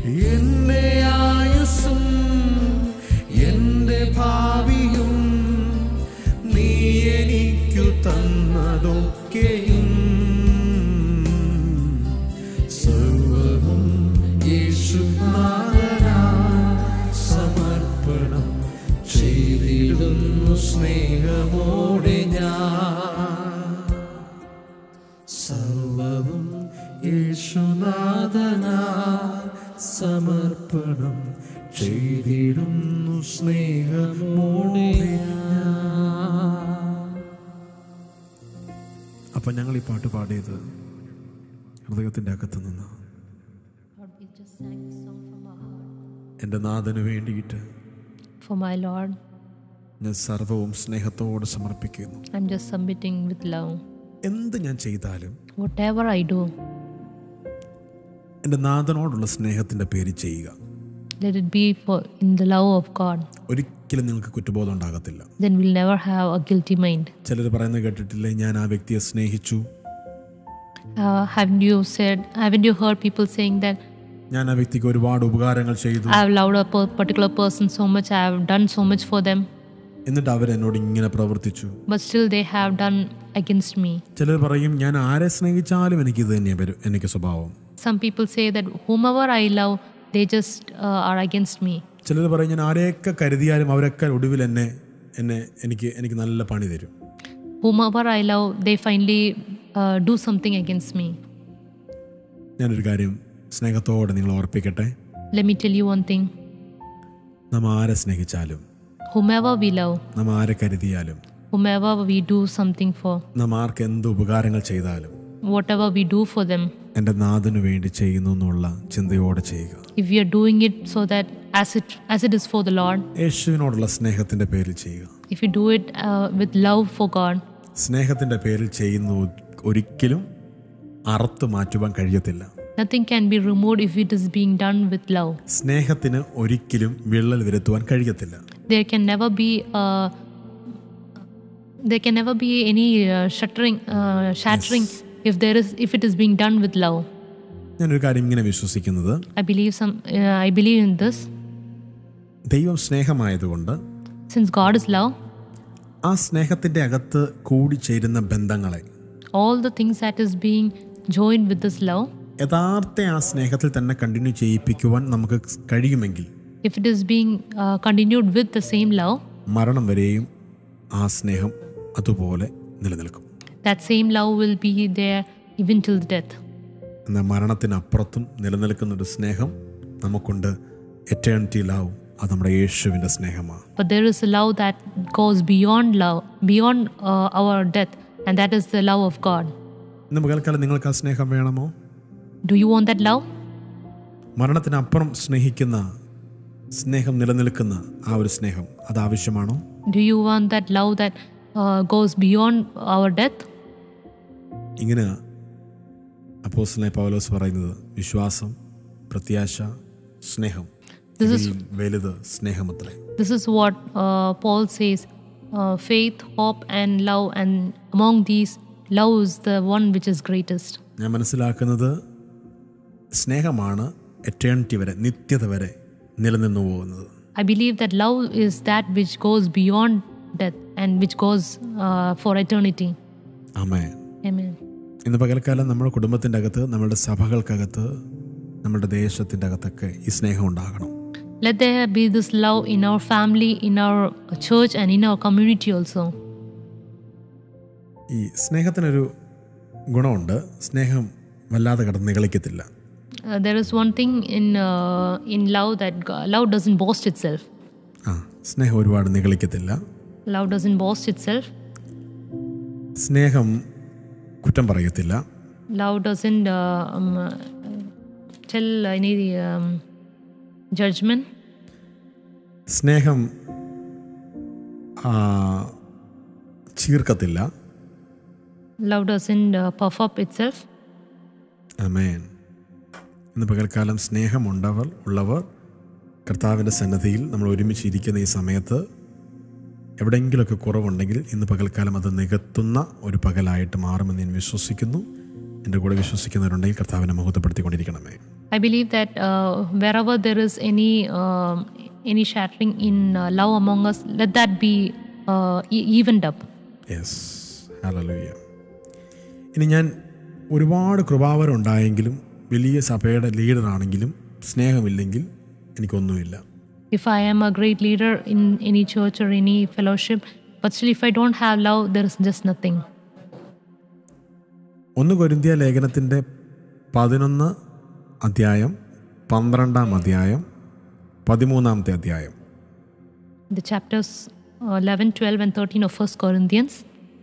എന്റെ ആയുസ്സും എന്റെ ഭാവിയും നീ എനിക്കു തന്നതൊക്കെയും സർവവും യേശുനാഥനാ സമർപ്പണം ചെയ്തിടുന്നു സ്നേഹമോടെ ഞാൻ സർവവും യേശുനാഥനാ സമർപ്പണം ചെയ്തിടുന്നു സ്നേഹമോടെ ഞാൻ അപ്പം ഞങ്ങൾ ഈ പാട്ട് പാടിയത് ഹൃദയത്തിൻ്റെ അകത്ത് നിന്ന് Lord, we just sang this song from our heart. എൻ്റെ നാഥന് വേണ്ടിയിട്ട് For my Lord, ഞാൻ സർവവും സ്നേഹത്തോട് സമർപ്പിക്കുന്നു I'm just submitting with love. എന്ത് ഞാൻ ചെയ്താലും Whatever I do, എൻ്റെ നാഥനോടുള്ള സ്നേഹത്തിൻ്റെ പേര് ചെയ്യുക let it be for in the love of God. ഒരിക്കലും നിങ്ങൾക്ക് കുറ്റബോധം ഉണ്ടാകത്തില്ല Then we'll never have a guilty mind. ചിലർ പറയുന്നത് കേട്ടിട്ടില്ലേ ഞാൻ ആ വ്യക്തിയെ സ്നേഹിച്ചു Uh, haven't you said? Haven't you heard people saying that ഞാൻ ആ വ്യക്തിക്ക് ഒരുപാട് ഉപകാരങ്ങൾ ചെയ്തു I have loved a per- particular person so much, I have done so much for them, എന്നിട്ട് അവരെന്നോട് ഇങ്ങനെ പ്രവർത്തിച്ചു but still they have done against me. ചിലർ പറയും ഞാൻ ആരെ സ്നേഹിച്ചാലും എനിക്ക് ഇത് തന്നെയാണ് വരും എനിക്ക് സ്വഭാവം Some people say that whomever I love, they just uh, are against me. ചിലർ പറയും ഞാൻ ആരെയൊക്കെ കരുതിയാലും അവരൊക്കെ ഒടുവിൽ എന്നെ എന്നെ എനിക്ക് എനിക്ക് നല്ല പണി തരും Whomever I love, they finally uh, do something against me. ഞാനൊരു കാര്യം സ്നേഹത്തോടെ നിങ്ങൾ ഓർപ്പിക്കട്ടെ Let me tell you one thing നാം ആരെ സ്നേഹിച്ചാലും whomever we love, നാം ആരെ കരുതിയാലും whomever we do something for, നാം ആർക്ക് എന്ത് ഉപകാരങ്ങൾ ചെയ്താലും whatever we do for them, എൻ്റെ നാഥന് വേണ്ടി ചെയ്യുന്നു എന്നുള്ള ചിന്തയോടെ ചെയ്യുക if we are doing it so that as it as it is for the Lord, യേശുവിനോടുള്ള സ്നേഹത്തിൻ്റെ പേരിൽ ചെയ്യുക if we do it uh, with love for God, സ്നേഹത്തിൻ്റെ പേരിൽ ചെയ്യുന്ന ഒരിക്കലും അറുത്ത് മാറ്റുവാൻ കഴിയത്തില്ല nothing can be removed if it is being done with love. സ്നേഹത്തിന് ഒരിക്കലും വിള്ളൽ വരുത്തുവാൻ കഴിയത്തില്ല There can never be uh, there can never be any uh, shattering uh, shattering if there is if it is being done with love. ഞാനൊരു കാര്യം ഇങ്ങനെ വിശ്വസിക്കുന്നത് I believe some uh, I believe in this ദൈവം സ്നേഹമായതുകൊണ്ട് since God is love. ആ സ്നേഹത്തിൻ്റെ അകത്ത് കൂടിച്ചേരുന്ന ബന്ധങ്ങളെ all the things that is being joined with this love യഥാർത്ഥ ആ സ്നേഹത്തിൽ തന്നെ കണ്ടിന്യൂ ചെയ്യിപ്പിക്കുവാൻ നമുക്ക് കഴിയുമെങ്കിൽ if it is being uh, continued with the same love മരണം വരെയും ആ സ്നേഹം അതുപോലെ നിലനിൽക്കും that same love will be there even till the death എന്നാൽ മരണത്തിനപ്പുറത്തും നിലനിൽക്കുന്ന ഒരു സ്നേഹം നമുക്കുണ്ട് എറ്റേണിറ്റി ലവ് അത് നമ്മുടെ യേശുവിൻ്റെ സ്നേഹമാണ് but there is a love that goes beyond love beyond uh, our death and that is the love of god ഇന്ന് പകൽക്കാലം നിങ്ങൾക്ക് ആ സ്നേഹം വേണമോ do you want that love മരണത്തിനപ്പുറം സ്നേഹിക്കുന്ന സ്നേഹം നിലനിൽക്കുന്ന ആ ഒരു സ്നേഹം അത് ആവശ്യമാണോ do you want that love that uh, goes beyond our death ഇങ്ങനെ അപ്പോസ്റ്റലായ പൗലോസ് പറയുന്നത് വിശ്വാസം പ്രത്യാശ സ്നേഹം This is- ഇതിൽ വലുത് സ്നേഹമത്രേ this is what uh, paul says uh, faith hope and love and among these love is the one which is greatest ഞാൻ മനസ്സിലാക്കുന്നത് സ്നേഹമാണ് എറ്റേണിറ്റി വരെ നിത്യത വരെ നിലനിന്നു പോകുന്നത് I believe that love is that which goes beyond death and which goes uh, for eternity. ആമേ Amen. ഇന്ന് പകൽക്കാലം നമ്മുടെ കുടുംബത്തിൻ്റെ അകത്ത് നമ്മുടെ സഭകൾക്കകത്ത് നമ്മുടെ ദേശത്തിൻ്റെ അകത്തൊക്കെ ഈ സ്നേഹം ഉണ്ടാകണം Let there be this love in our family, in our church, and in our community also. ഈ സ്നേഹത്തിനൊരു ഗുണമുണ്ട് സ്നേഹം വല്ലാതെ കടന്ന് നികളിക്കത്തില്ല Uh, there is one thing in uh, in love that go- love doesn't boast itself. ആ സ്നേഹം ഒരുപാട് നികളിക്കത്തില്ല Love doesn't boast itself. സ്നേഹം കുറ്റം പറയത്തില്ല Love doesn't uh, um, uh, tell any um, judgment. സ്നേഹം ആ, ചീർക്കത്തില്ല Love doesn't uh, puff up itself. അമേൻ ഇന്ന് പകൽക്കാലം സ്നേഹമുണ്ടവർ ഉള്ളവർ കർത്താവിൻ്റെ സന്നദ്ധിയിൽ നമ്മൾ ഒരുമിച്ച് ഇരിക്കുന്ന ഈ സമയത്ത് എവിടെയെങ്കിലുമൊക്കെ കുറവുണ്ടെങ്കിൽ ഇന്ന് പകൽക്കാലം അത് നികത്തുന്ന ഒരു പകലായിട്ട് മാറുമെന്ന് ഞാൻ വിശ്വസിക്കുന്നു എൻ്റെ കൂടെ വിശ്വസിക്കുന്നവരുണ്ടെങ്കിൽ കർത്താവിനെ മഹത്വപ്പെടുത്തിക്കൊണ്ടിരിക്കണമേ I believe that uh, wherever there is any um, any shattering in uh, love among us, let that be uh, e- evened up. Yes hallelujah ഇനി ഞാൻ ഒരുപാട് കൃപാവരം ഉണ്ടായെങ്കിലും വലിയ സഭയുടെ ലീഡറാണെങ്കിലും സ്നേഹമില്ലെങ്കിൽ എനിക്കൊന്നുമില്ല If I am a great leader in any church or any fellowship, but still if I don't have love, there is just nothing. ഒന്ന് കൊരിന്തിയ ലേഖനത്തിൻ്റെ പതിനൊന്ന് അധ്യായം പന്ത്രണ്ടാം അധ്യായം പതിമൂന്നാമത്തെ അധ്യായം The chapters uh, 11, 12, and 13 of First Corinthians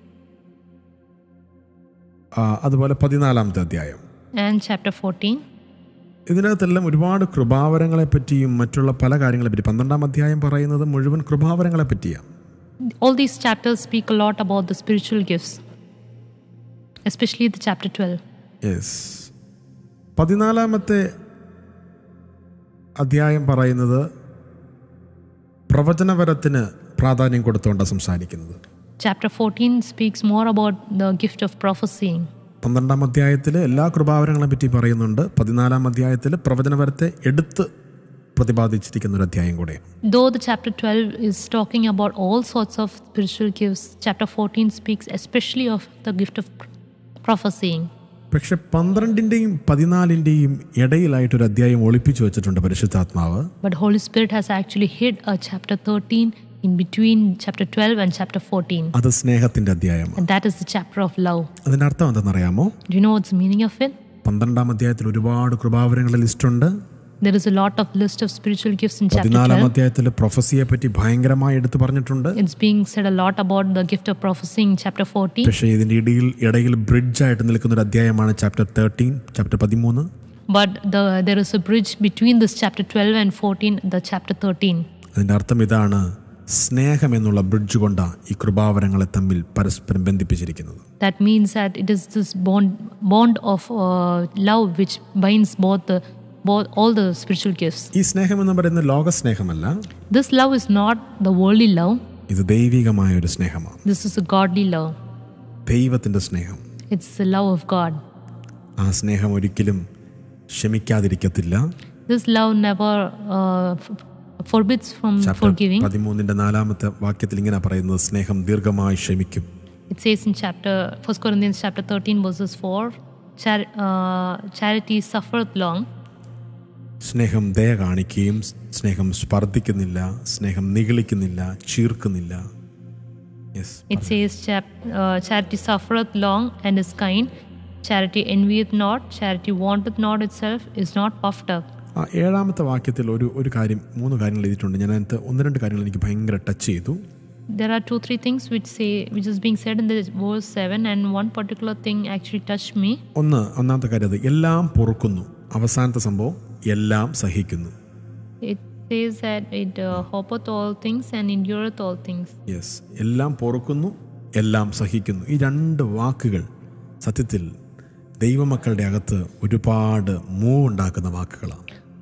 ആ, അതുപോലെ പതിനാലാമത്തെ അധ്യായം and chapter 14. ഇതിനകത്തെല്ലാം ഒരുപാട് കൃപാവരങ്ങളെ പറ്റിയും മറ്റുള്ള പല കാര്യങ്ങളെ പറ്റി പന്ത്രണ്ടാം അധ്യായം പറയുന്നത് മുഴുവൻ കൃപാവരങ്ങളെ പറ്റിയാണ് All these chapters speak a lot about the spiritual gifts, especially the chapter 12. Yes പതിനാലാമത്തെ അധ്യായം പറയുന്നത് പ്രവചനവരത്തിന് പ്രാധാന്യം കൊടുത്തുകൊണ്ടാണ് സംസാരിക്കുന്നത് Chapter 14 speaks more about the gift of prophesying. പന്ത്രണ്ടാം അധ്യായത്തിൽ എല്ലാ കൃപാവരങ്ങളെ പറ്റി പറയുന്നുണ്ട് പതിനാലാം അധ്യായത്തിൽ പ്രവചനവരത്തെ എടുത്ത് പ്രതിപാദിച്ചിരിക്കുന്ന ഒരു അധ്യായം കൂടെയാണ് Though the chapter 12 is talking about all sorts of spiritual gifts, chapter 14 speaks especially of the gift of pr- prophesying. പക്ഷെ പന്ത്രണ്ടിൻ്റെയും പതിനാലിൻ്റെയും ഇടയിലായിട്ടൊരു അധ്യായം ഒളിപ്പിച്ചു വെച്ചിട്ടുണ്ട് പരിശുദ്ധാത്മാവ് But Holy Spirit has actually hid a chapter 13 in between chapter 12 and chapter 14. അത് സ്നേഹത്തിൻ്റെ അധ്യായമാണ് And that is the chapter of love. അതിൻ്റെ അർത്ഥം എന്തെന്നറിയാമോ Do you know what's the meaning of it? പന്ത്രണ്ടാം അധ്യായത്തിൽ ഒരുപാട് കൃപാവരങ്ങളുടെ ലിസ്റ്റുണ്ട് There is a lot of list of spiritual gifts in chapter പതിനാലാം 12. അധ്യായത്തിൽ പ്രൊഫസിയെ പറ്റി ഭയങ്കരമായി എടുത്തു പറഞ്ഞിട്ടുണ്ട് It's being said a lot about the gift of prophesying in chapter 14. പക്ഷേ ഇതിൻ്റെ ഇടയിൽ ഇടയിൽ ബ്രിഡ്ജായിട്ട് നിൽക്കുന്ന ഒരു അധ്യായമാണ് ചാപ്റ്റർ തേർട്ടീൻ ചാപ്റ്റർ പതിമൂന്ന് But the, there is a bridge between this chapter 12 and 14, the chapter 13. അതിൻ്റെ അർത്ഥം ഇതാണ് സ്നേഹം എന്നുള്ള ബ്രിഡ്ജ് കൊണ്ടാണ് ഈ കൃപാവരങ്ങളെ തമ്മിൽ പരസ്പരം ബന്ധിപ്പിച്ചിരിക്കുന്നത് That means that it is this bond bond of uh, love which binds both the both all the spiritual gifts. ഈ സ്നേഹം എന്ന് പറയുന്നത് ലോക സ്നേഹമല്ല This love is not the worldly love. ഇത് ദൈവികമായ ഒരു സ്നേഹമാണ് This is a godly love. ദൈവത്തിൻ്റെ സ്നേഹം It's the love of God. ആ സ്നേഹം ഒരിക്കലും ക്ഷമിക്കാതിരിക്കത്തില്ല This love never uh, f- forbids from chapter forgiving. പതിമൂന്നിൻ്റെ നാലാമത്തെ വാക്യത്തിൽ ഇങ്ങനെ പറയുന്നത് സ്നേഹം ദീർഘമായി ക്ഷമിക്കും It says in chapter 1 Corinthians chapter 13 verses 4, Char- uh, charity suffereth long. സ്നേഹം ദയ കാണിക്കുകയും സ്നേഹം സ്പർദ്ധിക്കുന്നില്ല സ്നേഹം നിഗളിക്കുന്നില്ല ചീർക്കുന്നില്ല yes It says chap- uh, charity suffereth long and is kind. Charity envieth not. Charity wanteth not itself. Is not puffed up. ആ ഏഴാമത്തെ വാക്യത്തിൽ ഒരു ഒരു കാര്യം മൂന്ന് കാര്യങ്ങൾ എഴുതിയിട്ടുണ്ട് ഞാൻ അതിനകത്ത് ഒന്ന് രണ്ട് കാര്യങ്ങൾ എനിക്ക് ഭയങ്കര ടച്ച് ചെയ്തു There are two three things which say which is being said in the verse seven, and one particular thing actually touched me. ഒന്ന് ഒന്നാമത്തെ കാര്യം അത് എല്ലാം പൊറുക്കുന്നു അവസാനത്തെ സംഭവം എല്ലാം സഹിക്കുന്നു It says that it uh, hopeth all things and endureth all things. Yes എല്ലാം പൊറുക്കുന്നു എല്ലാം സഹിക്കുന്നു ഈ രണ്ട് വാക്കുകൾ സത്യത്തിൽ ദൈവമക്കളുടെ അകത്ത് ഒരുപാട് മൂവ് ഉണ്ടാക്കുന്ന വാക്കുകളാണ്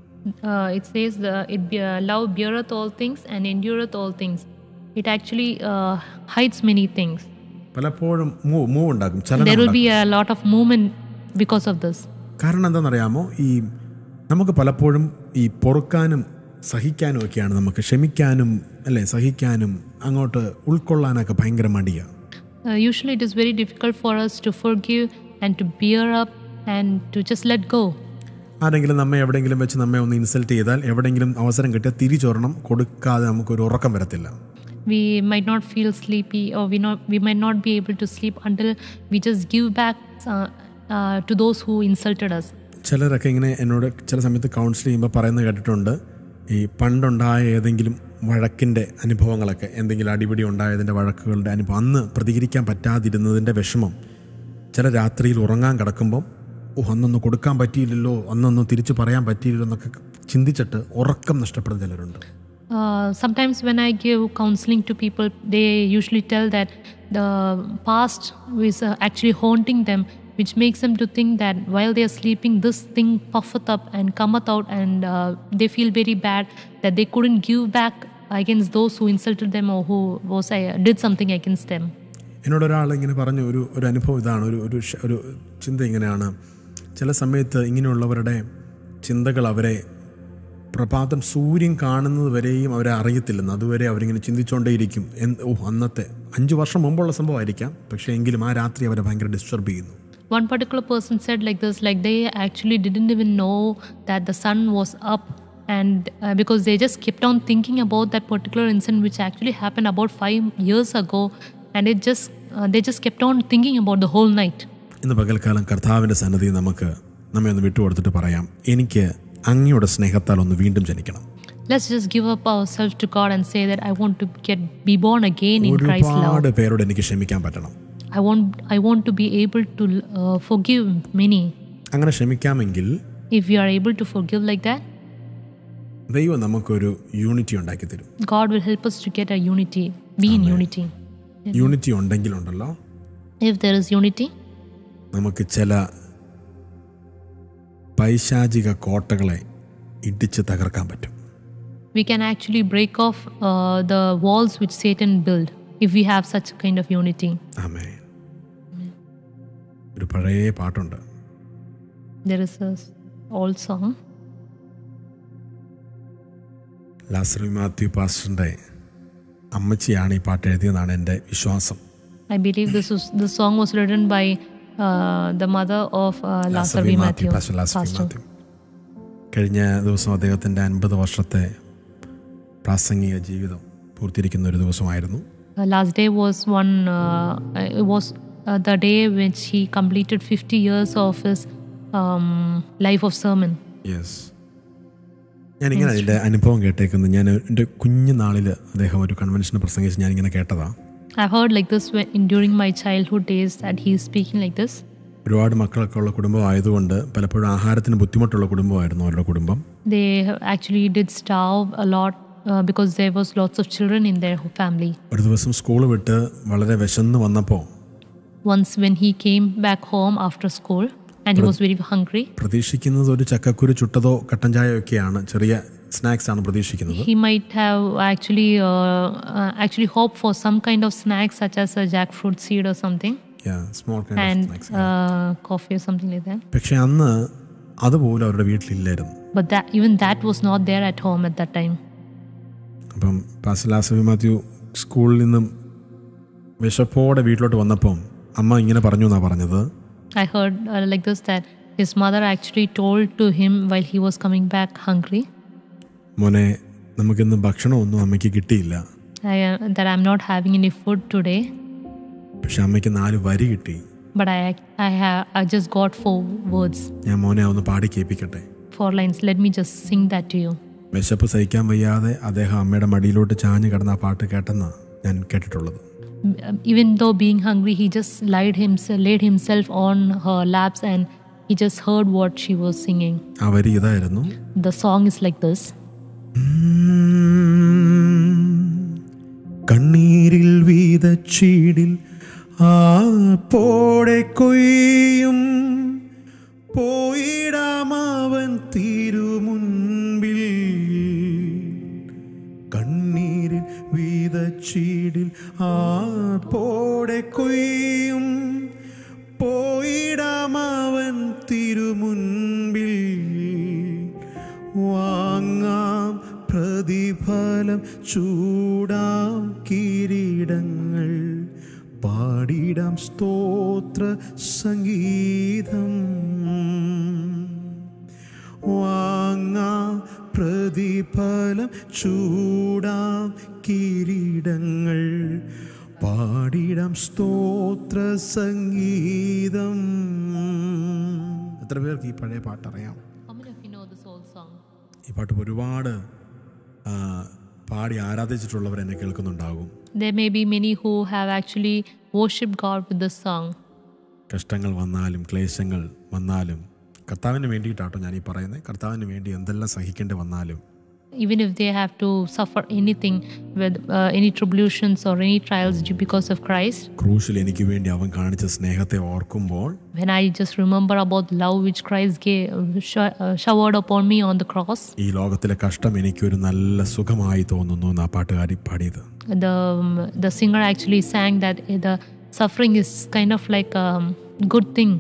Uh, it says the it be, uh, love beareth all things and endureth all things. It actually uh, hides many things. പലപ്പോഴും മൂവ് മൂവ് ഉണ്ടാക്കും ചലനം There will ഉണ്ടാക്കും. be a lot of movement because of this. കാരണം എന്താണെന്നറിയാമോ ഈ നമുക്ക് പലപ്പോഴും ഈ പൊറുക്കാനും സഹിക്കാനും ഒക്കെയാണ് നമുക്ക് ക്ഷമിക്കാനും അല്ലേ സഹിക്കാനും അങ്ങോട്ട് ഉൾക്കൊള്ളാനൊക്കെ ഭയങ്കര മടിയാണ് Uh, usually, it is very difficult for us to forgive and to bear up and to just let go. ആരെങ്കിലും നമ്മെ എവിടെയെങ്കിലും വെച്ച് നമ്മെ ഒന്ന് ഇൻസൾട്ട് ചെയ്താൽ എവിടെയെങ്കിലും അവസരം കിട്ടിയാൽ തിരിച്ചൊരെണ്ണം കൊടുക്കാതെ നമുക്കൊരു ഉറക്കം വരത്തില്ല We might not feel sleepy, or we not we might not be able to sleep until we just give back uh, uh, to those who insulted us. ചിലരൊക്കെ ഇങ്ങനെ എന്നോട് ചില സമയത്ത് കൗൺസിൽ ചെയ്യുമ്പോൾ പറയുന്നത് കേട്ടിട്ടുണ്ട് ഈ പണ്ടുണ്ടായ ഏതെങ്കിലും വഴക്കിൻ്റെ അനുഭവങ്ങളൊക്കെ എന്തെങ്കിലും അടിപിടി ഉണ്ടായതിൻ്റെ വഴക്കുകളുടെ അനുഭവം അന്ന് പ്രതികരിക്കാൻ പറ്റാതിരുന്നതിൻ്റെ വിഷമം ചില രാത്രിയിൽ ഉറങ്ങാൻ കിടക്കുമ്പം ഓ അന്നൊന്ന് കൊടുക്കാൻ പറ്റിയില്ലല്ലോ അന്നൊന്ന് തിരിച്ചു പറയാൻ പറ്റിയില്ലല്ലോ എന്നൊക്കെ ചിന്തിച്ചിട്ട് ഉറക്കം നഷ്ടപ്പെടുന്ന ചിലരുണ്ട് Uh, sometimes when I give counseling to people, they usually tell that the past is uh, actually haunting them, which makes them to think that while they are sleeping, this thing puffeth up and cometh out, and uh, they feel very bad that they couldn't give back against those who insulted them or who was uh, did something against them. എന്നോട് ഒരാൾ ഇങ്ങനെ പറഞ്ഞ ഒരു ഒരു അനുഭവം ഇതാണ് ഒരു ഒരു ഷ- ഒരു ചിന്ത ഇങ്ങനെയാണ് ചില സമയത്ത് ഇങ്ങനെയുള്ളവരുടെ ചിന്തകൾ അവരെ പ്രഭാതം സൂര്യൻ കാണുന്നത് വരെയും അവരെ അറിയത്തില്ലെന്ന് അതുവരെ അവരിങ്ങനെ ചിന്തിച്ചുകൊണ്ടേയിരിക്കും എന്ത് ഓ അന്നത്തെ അഞ്ച് വർഷം മുമ്പുള്ള സംഭവമായിരിക്കാം പക്ഷേ എങ്കിലും ആ രാത്രി അവരെ ഭയങ്കര ഡിസ്റ്റർബ് ചെയ്യുന്നു One particular person said like this, like they actually didn't even know that the sun was up, and uh, because they just kept on thinking about that particular incident, which actually happened about five years ago, and it just uh, they just kept on thinking about the whole night. ഇന്ന് പകൽക്കാലം കർത്താവിൻ്റെ സന്നദ്ധി നമുക്ക് നമ്മെ ഒന്ന് വിട്ടുകൊടുത്തിട്ട് പറയാം എനിക്ക് അങ്ങയുടെ സ്നേഹത്താൽ ഒന്ന് വീണ്ടും ജനിക്കണം Let's just give up ourselves to God and say that I want to get be born again in Christ's love. ഒരുപാട് പേരോട് എനിക്ക് ക്ഷമിക്കാൻ പറ്റണം I want I want to be able to uh, forgive many. അങ്ങനെ ക്ഷമിക്കാമെങ്കിൽ If we are able to forgive like that, ദൈവം നമുക്കൊരു unity ഉണ്ടാക്കി തരും God will help us to get a unity, be in unity. Unity ഉണ്ടെങ്കിലുണ്ടല്ലോ If there is unity, നമുക്ക് ചില പൈശാചിക കോട്ടകളെ ഇടിച്ച് തകർക്കാൻ പറ്റും we can actually break off uh, the walls which Satan built if we have such kind of unity. ആമേ ഒരു പഴയ പാട്ടുണ്ട് There is a s- old song. ലാസറി Mathew പാസ്റ്ററിൻ്റെ അമ്മച്ചിയാണ് ഈ പാട്ട് എഴുതിയതെന്നാണ് എൻ്റെ വിശ്വാസം I believe this was this song was written by uh, the mother of uh, Lazar V. Matthew. Pastor ലാസറി pastor. Matthew കഴിഞ്ഞ ദിവസം അദ്ദേഹത്തിൻ്റെ അൻപത് വർഷത്തെ പ്രാസംഗിക ജീവിതം പൂർത്തിയിരിക്കുന്ന ഒരു ദിവസമായിരുന്നു Uh, last day was one. Uh, it was uh, the day which he completed 50 years of his um, life of sermon. Yes ഞാനിങ്ങനെ അതിൻ്റെ അനുഭവം കേട്ടേക്കുന്നത് ഞാൻ എൻ്റെ കുഞ്ഞു നാളിൽ അദ്ദേഹം ഒരു കൺവെൻഷന് പ്രസംഗിച്ച് ഞാനിങ്ങനെ കേട്ടതാ I heard like this when, in, during my childhood days that he is speaking like this. ഒരുപാട് മക്കളൊക്കെ ഉള്ള കുടുംബമായതുകൊണ്ട് പലപ്പോഴും ആഹാരത്തിന് ബുദ്ധിമുട്ടുള്ള കുടുംബമായിരുന്നു അവരുടെ കുടുംബം They actually did starve a lot uh, because there was lots of children in their family. ഒരു ദിവസം സ്കൂൾ വിട്ട് വളരെ വിശന്ന് വന്നപ്പോൾ Once when he came back home after school and he was very hungry, പ്രതീക്ഷിക്കുന്നത് ഒരു ചക്കക്കുരു ചുട്ടതോ കട്ടൻ ചായയോ ഒക്കെയാണ് ചെറിയ സ്നാക്സ് ആണ് പ്രതീക്ഷിക്കുന്നത് he might have actually uh, uh, actually hoped for some kind of snacks such as a jackfruit seed or something small and snacks uh, coffee or something like that. പക്ഷെ അന്ന് അതുപോലും അവരുടെ വീട്ടിലില്ലായിരുന്നു But that even that was not there at home at that time. അപ്പം പാസലാസവി മാത്യു സ്കൂളിൽ നിന്നും വിശപ്പോടെ വീട്ടിലോട്ട് വന്നപ്പം അമ്മ ഇങ്ങനെ പറഞ്ഞു എന്നാണ് പറഞ്ഞത് I heard uh, like this that his mother actually told to him while he was coming back hungry മോനെ നമുക്കിന്ന് ഭക്ഷണമൊന്നും അമ്മയ്ക്ക് കിട്ടിയില്ല I, uh, that I'm not having any food today, പക്ഷെ അമ്മയ്ക്ക് നാല് വരി കിട്ടി but I I have I just got four words, ഞാൻ മോനെ ഒന്ന് പാടി കേൾപ്പിക്കട്ടെ four lines. Let me just sing that to you. വിശപ്പ് സഹിക്കാൻ വയ്യാതെ അദ്ദേഹം അമ്മയുടെ മടിയിലോട്ട് ചാഞ്ഞ് കിടന്ന ആ പാട്ട് കേട്ടെന്നാ ഞാൻ കേട്ടിട്ടുള്ളത് Um, Even though being hungry, he just lied himself, laid himself on her laps, and he just heard what she was singing. ആ വരി ഇതായിരുന്നു The song is like this. കണ്ണീരിൽ വീതച്ചീടിൽ ആ പോടെ കൊയ്യും പോയിടാമവൻ തിരുമുൻപിൽ കണ്ണീരിൽ വീതച്ചീടിൽ ആ പോടെ കൊയ്യും പോയിടാമവൻ തിരുമുൻപിൽ വാങ്ങാം പ്രതിഫലം ചൂടാം കിരീടങ്ങൾ പാടിടാം സ്തോത്ര സംഗീതം വാങ്ങാം പ്രതിഫലം ചൂടാം കിരീടങ്ങൾ പാടിടാം സ്തോത്ര സംഗീതം എത്ര പേർക്ക് ഈ പഴയ പാട്ട് അറിയാം How many of you know this old song? ഈ പാട്ട് ഒരുപാട് ആ, പാടി ആരാധിച്ചിട്ടുള്ളവർ എന്നെ കേൾക്കുന്നുണ്ടാകും There may be many who have actually worshipped God with this song. കഷ്ടങ്ങൾ വന്നാലും ക്ലേശങ്ങൾ വന്നാലും കർത്താവിന് വേണ്ടിയിട്ടാട്ടോ ഞാൻ ഈ പറയുന്നത് കർത്താവിന് വേണ്ടി എന്തെല്ലാം സഹിക്കേണ്ടി വന്നാലും Even if they have to suffer anything with uh, any tribulations or any trials due because of Christ, ക്രൂശിൽ എനിക്ക് വേണ്ടി അവൻ കാണിച്ച സ്നേഹത്തെ ഓർക്കുമ്പോൾ when I just remember about the love which Christ gave, sh- uh, showered upon me on the cross, ഈ ലോകത്തിലെ കഷ്ടം എനിക്കൊരു നല്ല സുഖമായി തോന്നുന്നു എന്ന് ആ പാട്ടുകാരി പാടിയത് the um, the singer actually sang that uh, the suffering is kind of like a um, good thing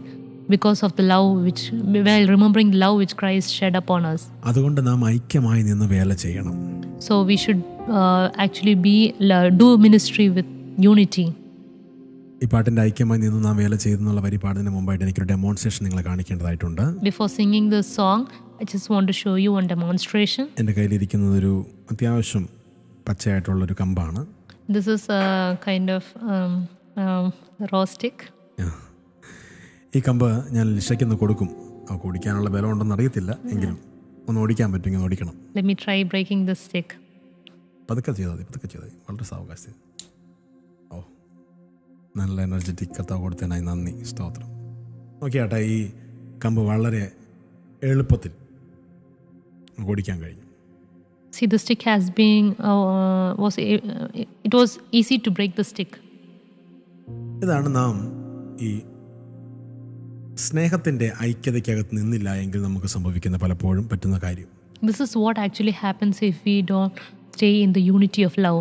because of the love which, while remembering the love which Christ shed upon us. അതുകൊണ്ട് നാം ഐക്യമായി നിന്ന് വേല ചെയ്യണം So we should uh, actually be la- do ministry with unity. ഈ പാട്ടിൻ്റെ ഐക്യമായി നിന്ന് നാം വേല ചെയ്തെന്നുള്ള വരി പാടുന്നതിന് മുമ്പായിട്ട് എനിക്കൊരു ഡെമോൺസ്ട്രേഷൻ നിങ്ങളെ കാണിക്കേണ്ടതായിട്ടുണ്ട് Before singing this song, I just want to show you one demonstration. എൻ്റെ കയ്യിലിരിക്കുന്നത് ഒരു അത്യാവശ്യം പച്ചയായിട്ടുള്ളൊരു കമ്പാണ് This is a kind of um, um, raw stick. ആ. ഈ കമ്പ് ഞാൻ ലിഷയ്ക്കൊന്ന് കൊടുക്കും അവൾക്ക് ഓടിക്കാനുള്ള ബലം ഉണ്ടെന്ന് അറിയത്തില്ല എങ്കിലും ഒന്ന് ഓടിക്കാൻ പറ്റുമെങ്കിൽ ഒന്ന് ഓടിക്കണം Let me try breaking this stick. പതുക്കെ ചെയ്താൽ മതി പതുക്കെ ചെയ്താൽ മതി വളരെ സാവകാശം ഓ നല്ല എനർജറ്റിക് കത്താവ് കൊടുത്തതിനായി നന്ദി സ്തോത്രം ഓക്കെ ഏട്ടാ ഈ കമ്പ് വളരെ എളുപ്പത്തിൽ നമുക്ക് ഓടിക്കാൻ കഴിഞ്ഞു See, the stick has been uh, was uh, it was easy to break the stick. ഇതാണ് നാം ഈ സ്നേഹത്തിൻ്റെ ഐക്യതയ്ക്കകത്ത് നിന്നില്ല എങ്കിൽ നമുക്ക് സംഭവിക്കുന്ന പലപ്പോഴും പറ്റുന്ന കാര്യം This is what actually happens if we don't stay in the unity of love.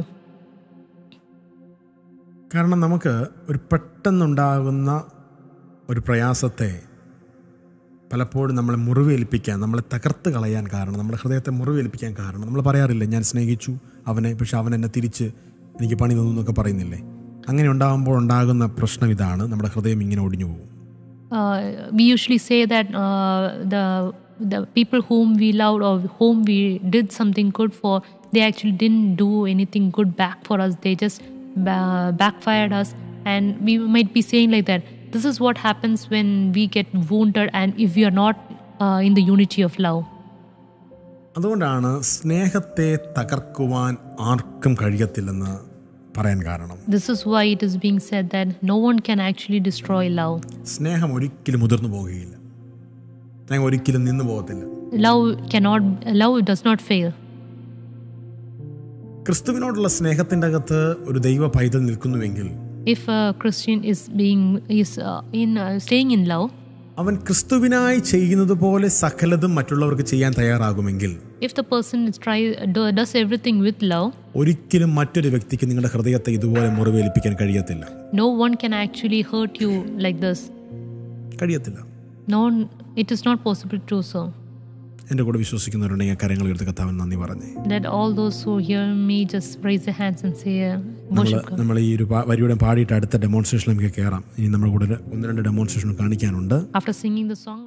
കാരണം നമുക്ക് ഒരു പെട്ടെന്നുണ്ടാകുന്ന ഒരു പ്രയാസത്തെ പലപ്പോഴും നമ്മളെ മുറിവേൽപ്പിക്കാൻ നമ്മളെ തകർത്ത് കളയാൻ കാരണം നമ്മുടെ ഹൃദയത്തെ മുറിവേൽപ്പിക്കാൻ കാരണം നമ്മൾ പറയാറില്ല ഞാൻ സ്നേഹിച്ചു അവനെ പക്ഷെ അവൻ എന്നെ തിരിച്ച് എനിക്ക് പണി തന്നു എന്നൊക്കെ പറയുന്നില്ലേ അങ്ങനെ ഉണ്ടാകുമ്പോൾ ഉണ്ടാകുന്ന പ്രശ്നം ഇതാണ് നമ്മുടെ ഹൃദയം ഇങ്ങനെ ഒടിഞ്ഞു പോകും Uh, we usually say that uh, the the people whom we loved or whom we did something good for, they actually didn't do anything good back for us. They just ba- backfired us, and we might be saying like that. This is what happens when we get wounded, and if we are not uh, in the unity of love. അതുകൊണ്ടാണ് സ്നേഹത്തെ തകർക്കുവാൻ ആർക്കും കഴിയത്തില്ലെന്ന് പറയാൻ കാരണം This is why it is being said that no one can actually destroy love. സ്നേഹം ഒരിക്കലും മുതിർന്നു പോകുകയില്ല സ്നേഹം ഒരിക്കലും നിന്നു പോകത്തില്ല Love cannot. Love does not fail. ക്രിസ്തുവിനോടുള്ള സ്നേഹത്തിൻ്റെ അകത്ത് ഒരു ദൈവ പൈതൽ നിൽക്കുന്നുവെങ്കിൽ If a Christian is being is uh, in uh, staying in love, അവൻ ക്രിസ്തുവിനായി ചെയ്യുന്നത് പോലെ സകലതും മറ്റുള്ളവർക്ക് ചെയ്യാൻ തയ്യാറാകുമെങ്കിൽ if the person is try do, does everything with love, ഒരിക്കലും മറ്റൊരു വ്യക്തിക്ക് നിങ്ങളുടെ ഹൃദയത്തെ ഇതുപോലെ മുറിവേൽപ്പിക്കാൻ കഴിയത്തില്ല no one can actually hurt you like this. കഴിയത്തില്ല No, one- it is not possible to do so. എൻ്റെ കൂടെ വിശ്വസിക്കുന്നവരുണ്ടെങ്കിൽ കരങ്ങൾ ഉയർത്തി കത്താവൻ നന്ദി പറഞ്ഞേ Let all those who hear me just raise their hands and say, uh, നമ്മൾ worship God. നമ്മൾ ഈ ഒരു പാ- വരിയുടെ പാടിയിട്ട് അടുത്ത ഡെമോൺസ്ട്രേഷൻ നമുക്ക് കയറാം ഇനി നമ്മുടെ കൂടെ ഒരു ഒന്ന് രണ്ട് ഡെമോൺസ്ട്രേഷൻ കാണിക്കാനുണ്ട് After singing the song,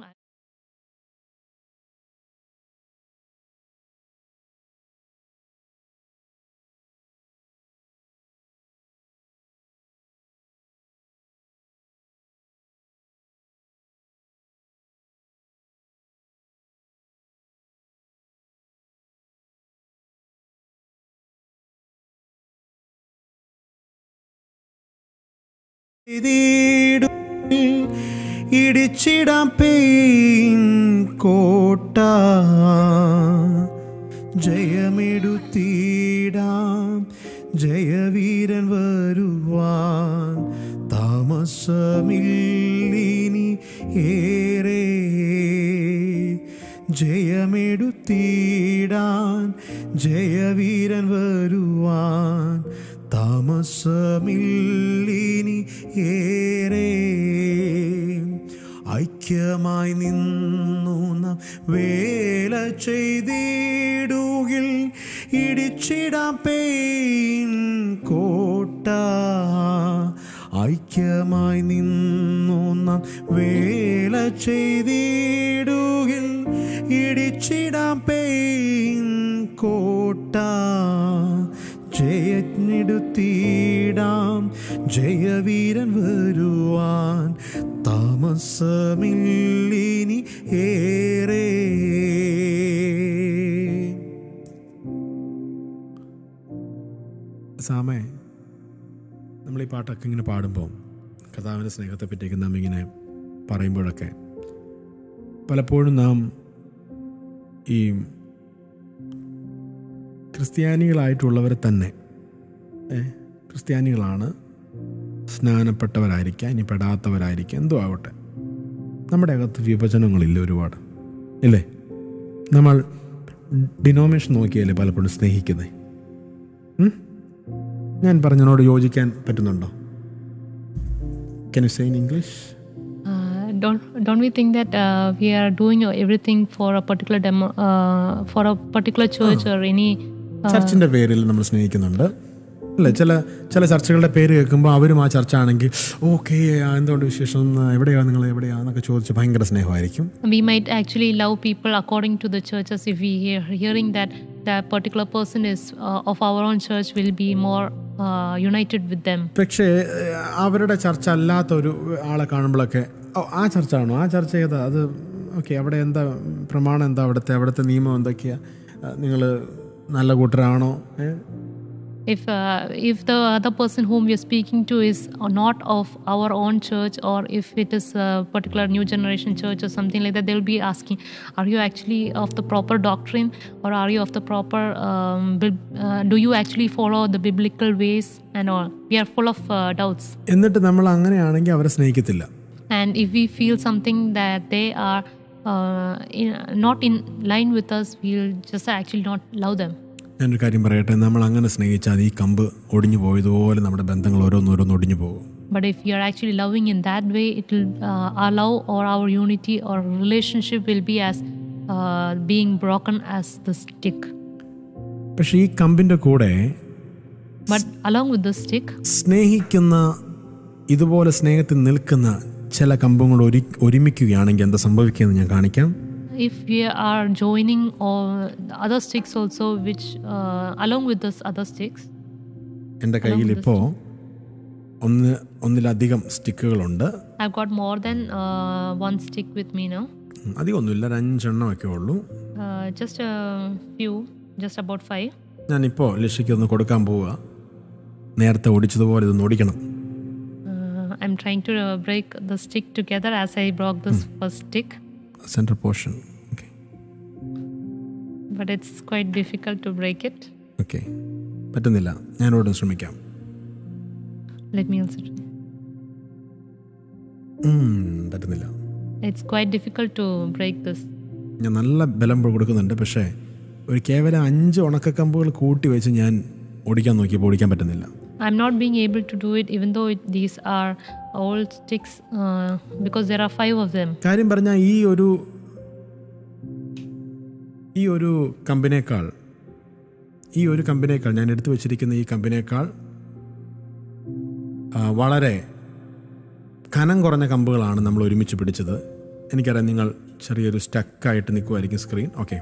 ഇടിച്ചിടാം പെയിൻ കോട്ട ജയമെടുത്തിടാം ജയവീരൻ വരുവാൻ താമസമില്ലിനി ഏറെ ജയമെടുത്തിടാൻ ജയവീരൻ വരുവാൻ താമസമില്ലിനി ഏറെ ഐക്യമായി നിന്നു നാം വേല ചെയ്തിടുകിൽ ഇടിച്ചിടാം പെയിൻ കോട്ട ഐക്യമായി നിന്നു നാം വേല ചെയ്തിടുകിൽ ഇടിച്ചിടാം പെയിൻ കോട്ട ജയജ്ഞെടുത്തിടാം ജയവീരൻ വരുവാൻ താമസമില്ലിനി ഏറെ സാമേ നമ്മൾ ഈ പാട്ടൊക്കെ ഇങ്ങനെ പാടുമ്പോൾ കഥാവിൻ്റെ സ്നേഹത്തെ പറ്റിയൊക്കെ നാം ഇങ്ങനെ പറയുമ്പോഴൊക്കെ പലപ്പോഴും നാം ഈ ക്രിസ്ത്യാനികളായിട്ടുള്ളവരെ തന്നെ ഏ, ക്രിസ്ത്യാനികളാണ് സ്നാനപ്പെട്ടവരായിരിക്കാം ഇനി പെടാത്തവരായിരിക്കാം എന്തോ ആവട്ടെ നമ്മുടെ അകത്ത് വിഭജനങ്ങളില്ല ഒരുപാട് ഇല്ലേ നമ്മൾ ഡിനോമിനേഷൻ നോക്കിയല്ലേ പലപ്പോഴും സ്നേഹിക്കുന്നത് ഞാൻ പറഞ്ഞതിനോട് യോജിക്കാൻ പറ്റുന്നുണ്ടോ can you say in English uh, don't don't we think that uh, we are doing everything for a particular demo uh, for a particular church or any uh, ചർച്ചിന്റെ പേരിൽ നമ്മൾ സ്നേഹിക്കുന്നുണ്ട് അല്ലേ ചില ചില ചർച്ചകളുടെ പേര് കേൾക്കുമ്പോൾ അവരും ആ ചർച്ച ആണെങ്കിൽ ഓക്കെ എന്തുകൊണ്ട് വിശേഷം എവിടെയാ നിങ്ങൾ എവിടെയാ എന്നൊക്കെ ചോദിച്ച് ഭയങ്കര സ്നേഹമായിരിക്കും we might actually love people according to the churches if we hear hearing that that particular person is uh, of our own church will be more uh, united with them പക്ഷേ ഏഹ്, അവരുടെ ചർച്ച അല്ലാത്ത ഒരു ആളെ കാണുമ്പോഴൊക്കെ "ഓ, ആ ചർച്ച ആണോ ആ ചർച്ച ഏതാ അത് ഓക്കെ അവിടെ എന്താ പ്രമാണം എന്താ അവിടുത്തെ അവിടുത്തെ നിയമം എന്തൊക്കെയാ നിങ്ങൾ നല്ല കൂട്ടരാണോ ഏ? if uh, if the other person whom we are speaking to is not of our own church or if it is a particular new generation church or something like that they'll be asking are you actually of the proper doctrine or are you of the proper um, bib- uh, do you actually follow the biblical ways and all we are full of uh, doubts എന്നിട്ട് നമ്മൾ അങ്ങനെയാണെങ്കിൽ അവരെ സ്നേഹിക്കത്തില്ല and if we feel something that they are uh, in, not in line with us we'll just actually not love them ഞാനൊരു കാര്യം പറയട്ടെ നമ്മൾ അങ്ങനെ സ്നേഹിച്ചാൽ ഈ കമ്പ് ഒടിഞ്ഞു പോയതുപോലെ നമ്മുടെ ബന്ധങ്ങൾ ഓരോന്നോരോന്ന് ഒടിഞ്ഞു പോകും But if we are actually loving in that way, it will uh, our love or our unity or relationship will be as uh, being broken as the stick. പക്ഷേ ഈ കമ്പിൻ്റെ കൂടെ But along with the stick, സ്നേഹിക്കുന്ന ഇതുപോലെ സ്നേഹത്തിൽ നിൽക്കുന്ന ചില കമ്പുകൾ ഒരു ഒരുമിക്കുകയാണെങ്കിൽ എന്താ സംഭവിക്കുകയെന്ന് ഞാൻ കാണിക്കാം if we are joining all the other sticks also, which uh, along with this other sticks, എൻ്റെ കയ്യിൽ ഇപ്പോൾ ഒന്ന് ഒന്നിലധികം സ്റ്റിക്കുകളുണ്ട് I've got more than uh, one stick with me now. ഉം, അധികമൊന്നുമില്ല ഒരു അഞ്ചെണ്ണമൊക്കെ ഉള്ളൂ Uh, just a few, just about five. ഞാനിപ്പോൾ ലക്ഷ്യക്ക് ഒന്ന് കൊടുക്കാൻ പോവുക നേരത്തെ ഓടിച്ചതുപോലെ ഇതൊന്ന് ഓടിക്കണം Uh, I'm trying to uh, break the stick together as I broke this first stick, central portion okay but it's quite difficult to break it. Okay പറ്റുന്നില്ല ഞാനോട് ശ്രമിക്കാം Let me also. try. ഉം, പറ്റുന്നില്ല It's quite difficult to break this. ഞാൻ നല്ല ബലം കൊടുക്കുന്നുണ്ട് പക്ഷേ ഒരു കേവലം അഞ്ച് ഉണക്കക്കമ്പുകൾ കൂട്ടി വെച്ച് ഞാൻ ഓടിക്കാൻ നോക്കിയപ്പോൾ ഓടിക്കാൻ പറ്റുന്നില്ല I'm not being able to do it, even though it, these are old sticks, uh, because there are five of them. കാര്യം പറഞ്ഞാൽ ഈ ഒരു ഈ ഒരു കമ്പിനേക്കാൾ ഈ ഒരു കമ്പിനേക്കാൾ ഞാൻ എടുത്തു വച്ചിരിക്കുന്ന ഈ കമ്പിനേക്കാൾ ആ, വളരെ കനം കുറഞ്ഞ കമ്പുകളാണ് നമ്മൾ ഒരുമിച്ച് പിടിച്ചത് എനിക്കറിയാം നിങ്ങൾ ചെറിയൊരു സ്റ്റക്കായിട്ട് നിൽക്കുമായിരിക്കും സ്ക്രീൻ ഓക്കെ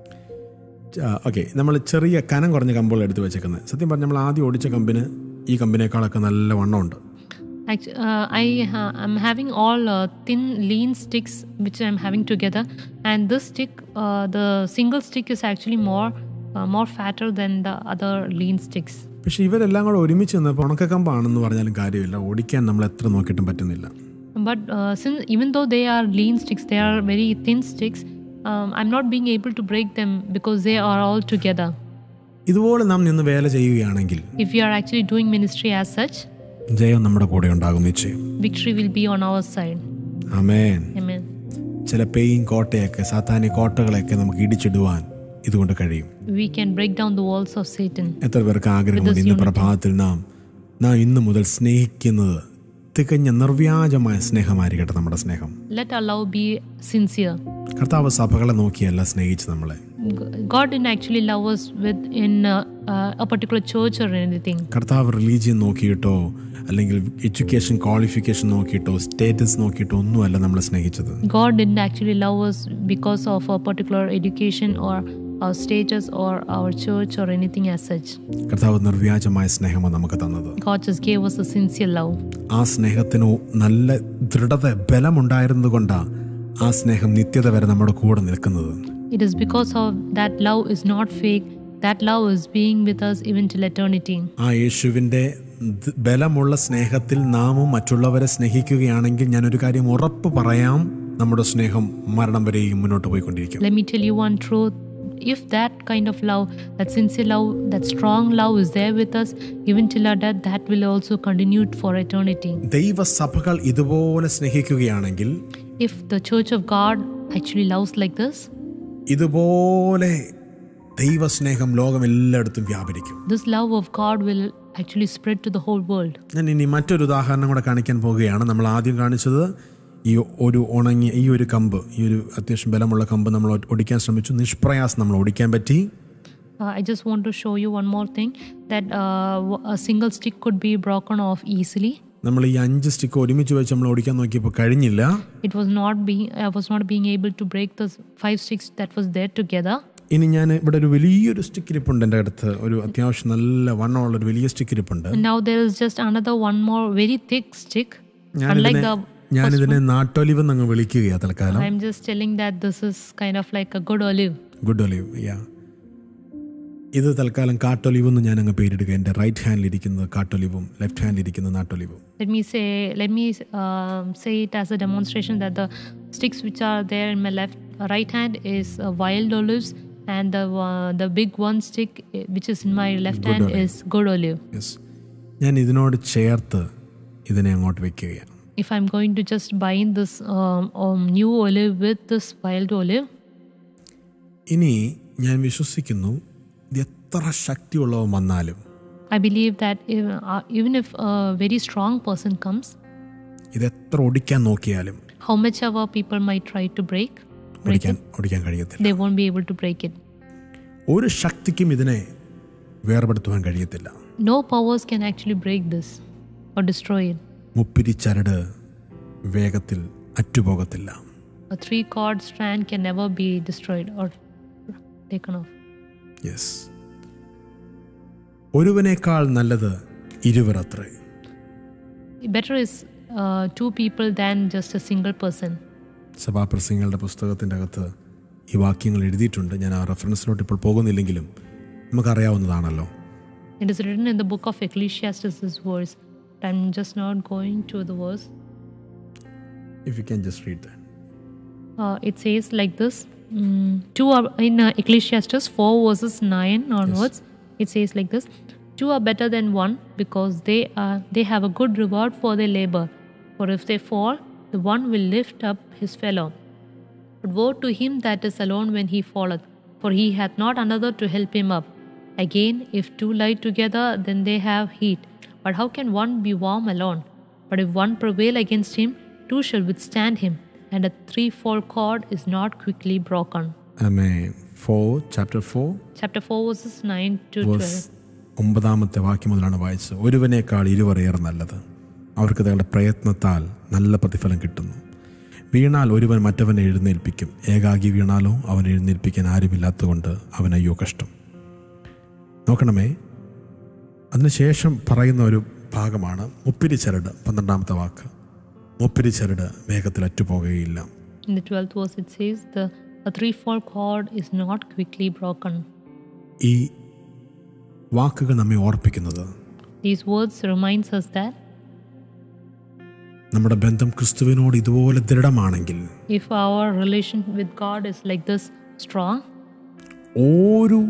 ഓക്കെ നമ്മൾ ചെറിയ കനം കുറഞ്ഞ കമ്പുകൾ എടുത്ത് വെച്ചേക്കുന്നത് സത്യം പറഞ്ഞാൽ നമ്മൾ ആദ്യം ഓടിച്ച കമ്പിന് ഈ കമ്പിനേക്കാളൊക്കെ നല്ല വണ്ണമുണ്ട് Actually, uh, I ha- I'm having all uh, thin, lean sticks which I'm having together, and this stick, uh, the single stick, is actually more uh, more fatter than the other lean sticks. പക്ഷേ ഇവരെല്ലാം കൂടെ ഒരുമിച്ച് നിന്നപ്പോൾ ഉണക്കക്കമ്പാണെന്ന് പറഞ്ഞാലും കാര്യമില്ല ഓടിക്കാൻ നമ്മൾ എത്ര നോക്കിയിട്ടും പറ്റുന്നില്ല But uh, since even though they are lean sticks, they are very thin sticks. Um, I'm not being able to break them because they are all together. ഇതുപോലെ നാം നിന്ന് വേല ചെയ്യുകയാണെങ്കിൽ If we are actually doing ministry as such, ജയം നമ്മുടെ കൂടെ ഉണ്ടാകും നിശ്ചയം victory will be on our side. Amen Amen. ചില പെയിൻ കോട്ടയൊക്കെ സാത്താന്യ കോട്ടകളെയൊക്കെ നമുക്ക് ഇടിച്ചിടുവാൻ ഇതുകൊണ്ട് കഴിയും We can break down the walls of Satan. എത്ര പേർക്ക് ആഗ്രഹമുണ്ട് ഇന്ന് പ്രഭാതത്തിൽ നാം നാം ഇന്ന് മുതൽ സ്നേഹിക്കുന്നത് തികഞ്ഞ നിർവ്യാജമായ സ്നേഹമായിരിക്കട്ടെ നമ്മുടെ സ്നേഹം Let our love be sincere. കർത്താവ് സഭകളെ നോക്കിയല്ല സ്നേഹിച്ച് നമ്മളെ G- God didn't actually love us with in uh, uh, a particular church or anything. കർത്താവ് റിലീജിയൻ നോക്കിയിട്ടോ അല്ലെങ്കിൽ എഡ്യൂക്കേഷൻ ക്വാളിഫിക്കേഷൻ നോക്കിയിട്ടോ സ്റ്റേറ്റസ് നോക്കിയിട്ടോ ഒന്നുമല്ല നമ്മളെ സ്നേഹിച്ചത് God didn't actually love us because of a particular education or our status or our church or anything as such. കർത്താവ് നിർവ്യാജമായ സ്നേഹമാണ് നമുക്ക് തന്നത് God just gave us a sincere love. ആ സ്നേഹത്തിന് നല്ല ദൃഢത ബലമുണ്ടായിരുന്നത് കൊണ്ടാണ് ആ സ്നേഹം നിത്യത വരെ നമ്മുടെ കൂടെ നിൽക്കുന്നത് It is because of that love is not fake. That love is being with us even till eternity. ആ യേശുവിൻ്റെ ദ- ബലമുള്ള സ്നേഹത്തിൽ നാമും മറ്റുള്ളവരെ സ്നേഹിക്കുകയാണെങ്കിൽ ഞാനൊരു കാര്യം ഉറപ്പ് പറയാം നമ്മുടെ സ്നേഹം മരണം വരെയും മുന്നോട്ട് പോയിക്കൊണ്ടിരിക്കും Let me tell you one truth. If that kind of love, that sincere love, that strong love is there with us, even till our death, that will also continue for eternity. ദൈവസഭകൾ ഇതുപോലെ സ്നേഹിക്കുകയാണെങ്കിൽ If the church of God actually loves like this, ഇതുപോലെ ദൈവസ്നേഹം ലോകം എല്ലായിടത്തും വ്യാപരിക്കും this love of God will actually spread to the whole world. ഞാൻ ഇനി മറ്റൊരു ഉദാഹരണം കൂടെ കാണിക്കാൻ പോവുകയാണ് നമ്മൾ ആദ്യം കാണിച്ചത് ഈ ഒരു ഉണങ്ങിയ ഈ ഒരു കമ്പ് ഈ ഒരു അത്യാവശ്യം ബലമുള്ള കമ്പ് നമ്മൾ ഒടിക്കാൻ ശ്രമിച്ചു നിഷ്പ്രയാസം നമ്മൾ ഒടിക്കാൻ പറ്റി Uh, I just want to show you one more thing that uh, w- a single stick could be broken off easily. നമ്മൾ ഈ അഞ്ച് സ്റ്റിക്ക് ഒരുമിച്ച് വെച്ച് നമ്മൾ ഓടിക്കാൻ നോക്കിയപ്പോൾ കഴിഞ്ഞില്ല It was not being I was not being able to break the s- five sticks that was there together. ഇനി ഞാൻ ഇവിടെ ഒരു വലിയൊരു സ്റ്റിക്ക് ഇരിപ്പുണ്ട് എൻ്റെ അടുത്ത് ഒരു അത്യാവശ്യം നല്ല വണ്ണമുള്ള ഒരു വലിയ സ്റ്റിക്ക് ഇരിപ്പുണ്ട് And now there is just another one more very thick stick. Unlike ഞാനിതിനെ the ഞാനിതിനെ നാട്ടൊലിവ് എന്നങ്ങ് വിളിക്കുകയാണ് തൽക്കാലം I'm just telling that this is kind of like a good olive. Good olive yeah ഇത് തൽക്കാലം കാട്ടൊലിവ് എന്ന് ഞാൻ അങ്ങ് പേരിടുക എൻ്റെ റൈറ്റ് ഹാൻഡിൽ ഇരിക്കുന്നത് കാട്ടൊലിവും ലെഫ്റ്റ് ഹാൻഡിൽ ഇരിക്കുന്നത് നാട്ടൊലിവും Let me say let me um, say it as a demonstration that the sticks which are there in my left right hand is uh, wild olives and the uh, the big one stick eh, which is in my left Good hand olive. is good olive. Yes ഞാൻ ഇതിനോട് ചേർത്ത് ഇതിനെ അങ്ങോട്ട് വെക്കുകയാണ് If I'm going to just bind this um, um, new olive with this wild olive, ഇനി ഞാൻ വിശ്വസിക്കുന്നു ഇത് എത്ര ശക്തിയുള്ളവൻ വന്നാലും I believe that if, uh, even if a very strong person comes, ഇത് എത്ര ഒടിക്കാൻ നോക്കിയാലും how much ever people might try to break, break ഒടിക്കാൻ it, ഒടിക്കാൻ കഴിയത്തില്ല they won't be able to break it. ഒരു ശക്തിക്കും ഇതിനെ വേർപെടുത്തുവാൻ കഴിയത്തില്ല No powers can actually break this or destroy it. മുപ്പിരി ചരട് വേഗത്തിൽ അറ്റുപോകത്തില്ല A three chord strand can never be destroyed or taken off. Yes ഒരുവനേക്കാൾ നല്ലത് ഇരുവരത്രേ Better is uh, two people than just a single person. സഭാപ്രസംഗങ്ങളുടെ പുസ്തകത്തിൻ്റെ അകത്ത് ഈ വാക്യങ്ങൾ എഴുതിയിട്ടുണ്ട് ഞാൻ ആ റെഫറൻസിലോട്ട് ഇപ്പോൾ പോകുന്നില്ലെങ്കിലും നമുക്കറിയാവുന്നതാണല്ലോ It is written in the book of Ecclesiastes, this verse. I'm just not going to the verse. If you can just read that Uh, it says like this mm, two are in uh, ecclesiastes 4 verses 9 onwards it says like this two are better than one because they are they have a good reward for their labor for if they fall the one will lift up his fellow but woe to him that is alone when he falleth for he hath not another to help him up again if two lie together then they have heat but how can one be warm alone but if one prevail against him two shall withstand him and a threefold cord is not quickly broken ആമേ four chapter four chapter 4 verses 9 to 12 verse ഒമ്പതാമത്തെ വാക്യം മുതലാണ് വായിച്ചത് ഒരുവനേക്കാൾ ഇരുവറേറെ നല്ലത് അവർക്ക് തങ്ങളുടെ പ്രയത്നത്താൽ നല്ല പ്രതിഫലം കിട്ടുന്നു വീണാൽ ഒരുവൻ മറ്റവനെ എഴുന്നേൽപ്പിക്കും ഏകാഗി വീണാലോ അവൻ എഴുന്നേൽപ്പിക്കാൻ ആരുമില്ലാത്തതുകൊണ്ട് അവൻ അയ്യോ കഷ്ടം നോക്കണമേ അതിനുശേഷം പറയുന്ന ഒരു ഭാഗമാണ് മുപ്പിരി ചരട് പന്ത്രണ്ടാമത്തെ വാക്ക് മുപ്പിരി ചരട് വേഗത്തിൽ അറ്റുപോകുകയില്ല in the 12th verse it says the a threefold cord is not quickly broken ഈ വാക്കുകൾ നമ്മെ ഓർപ്പിക്കുന്നത് these words reminds us that നമ്മുടെ ബന്ധം ക്രിസ്തുവിനോട് ഇതുപോലെ ദൃഢമാണെങ്കിൽ if our relation with god is like this strong ഓരോ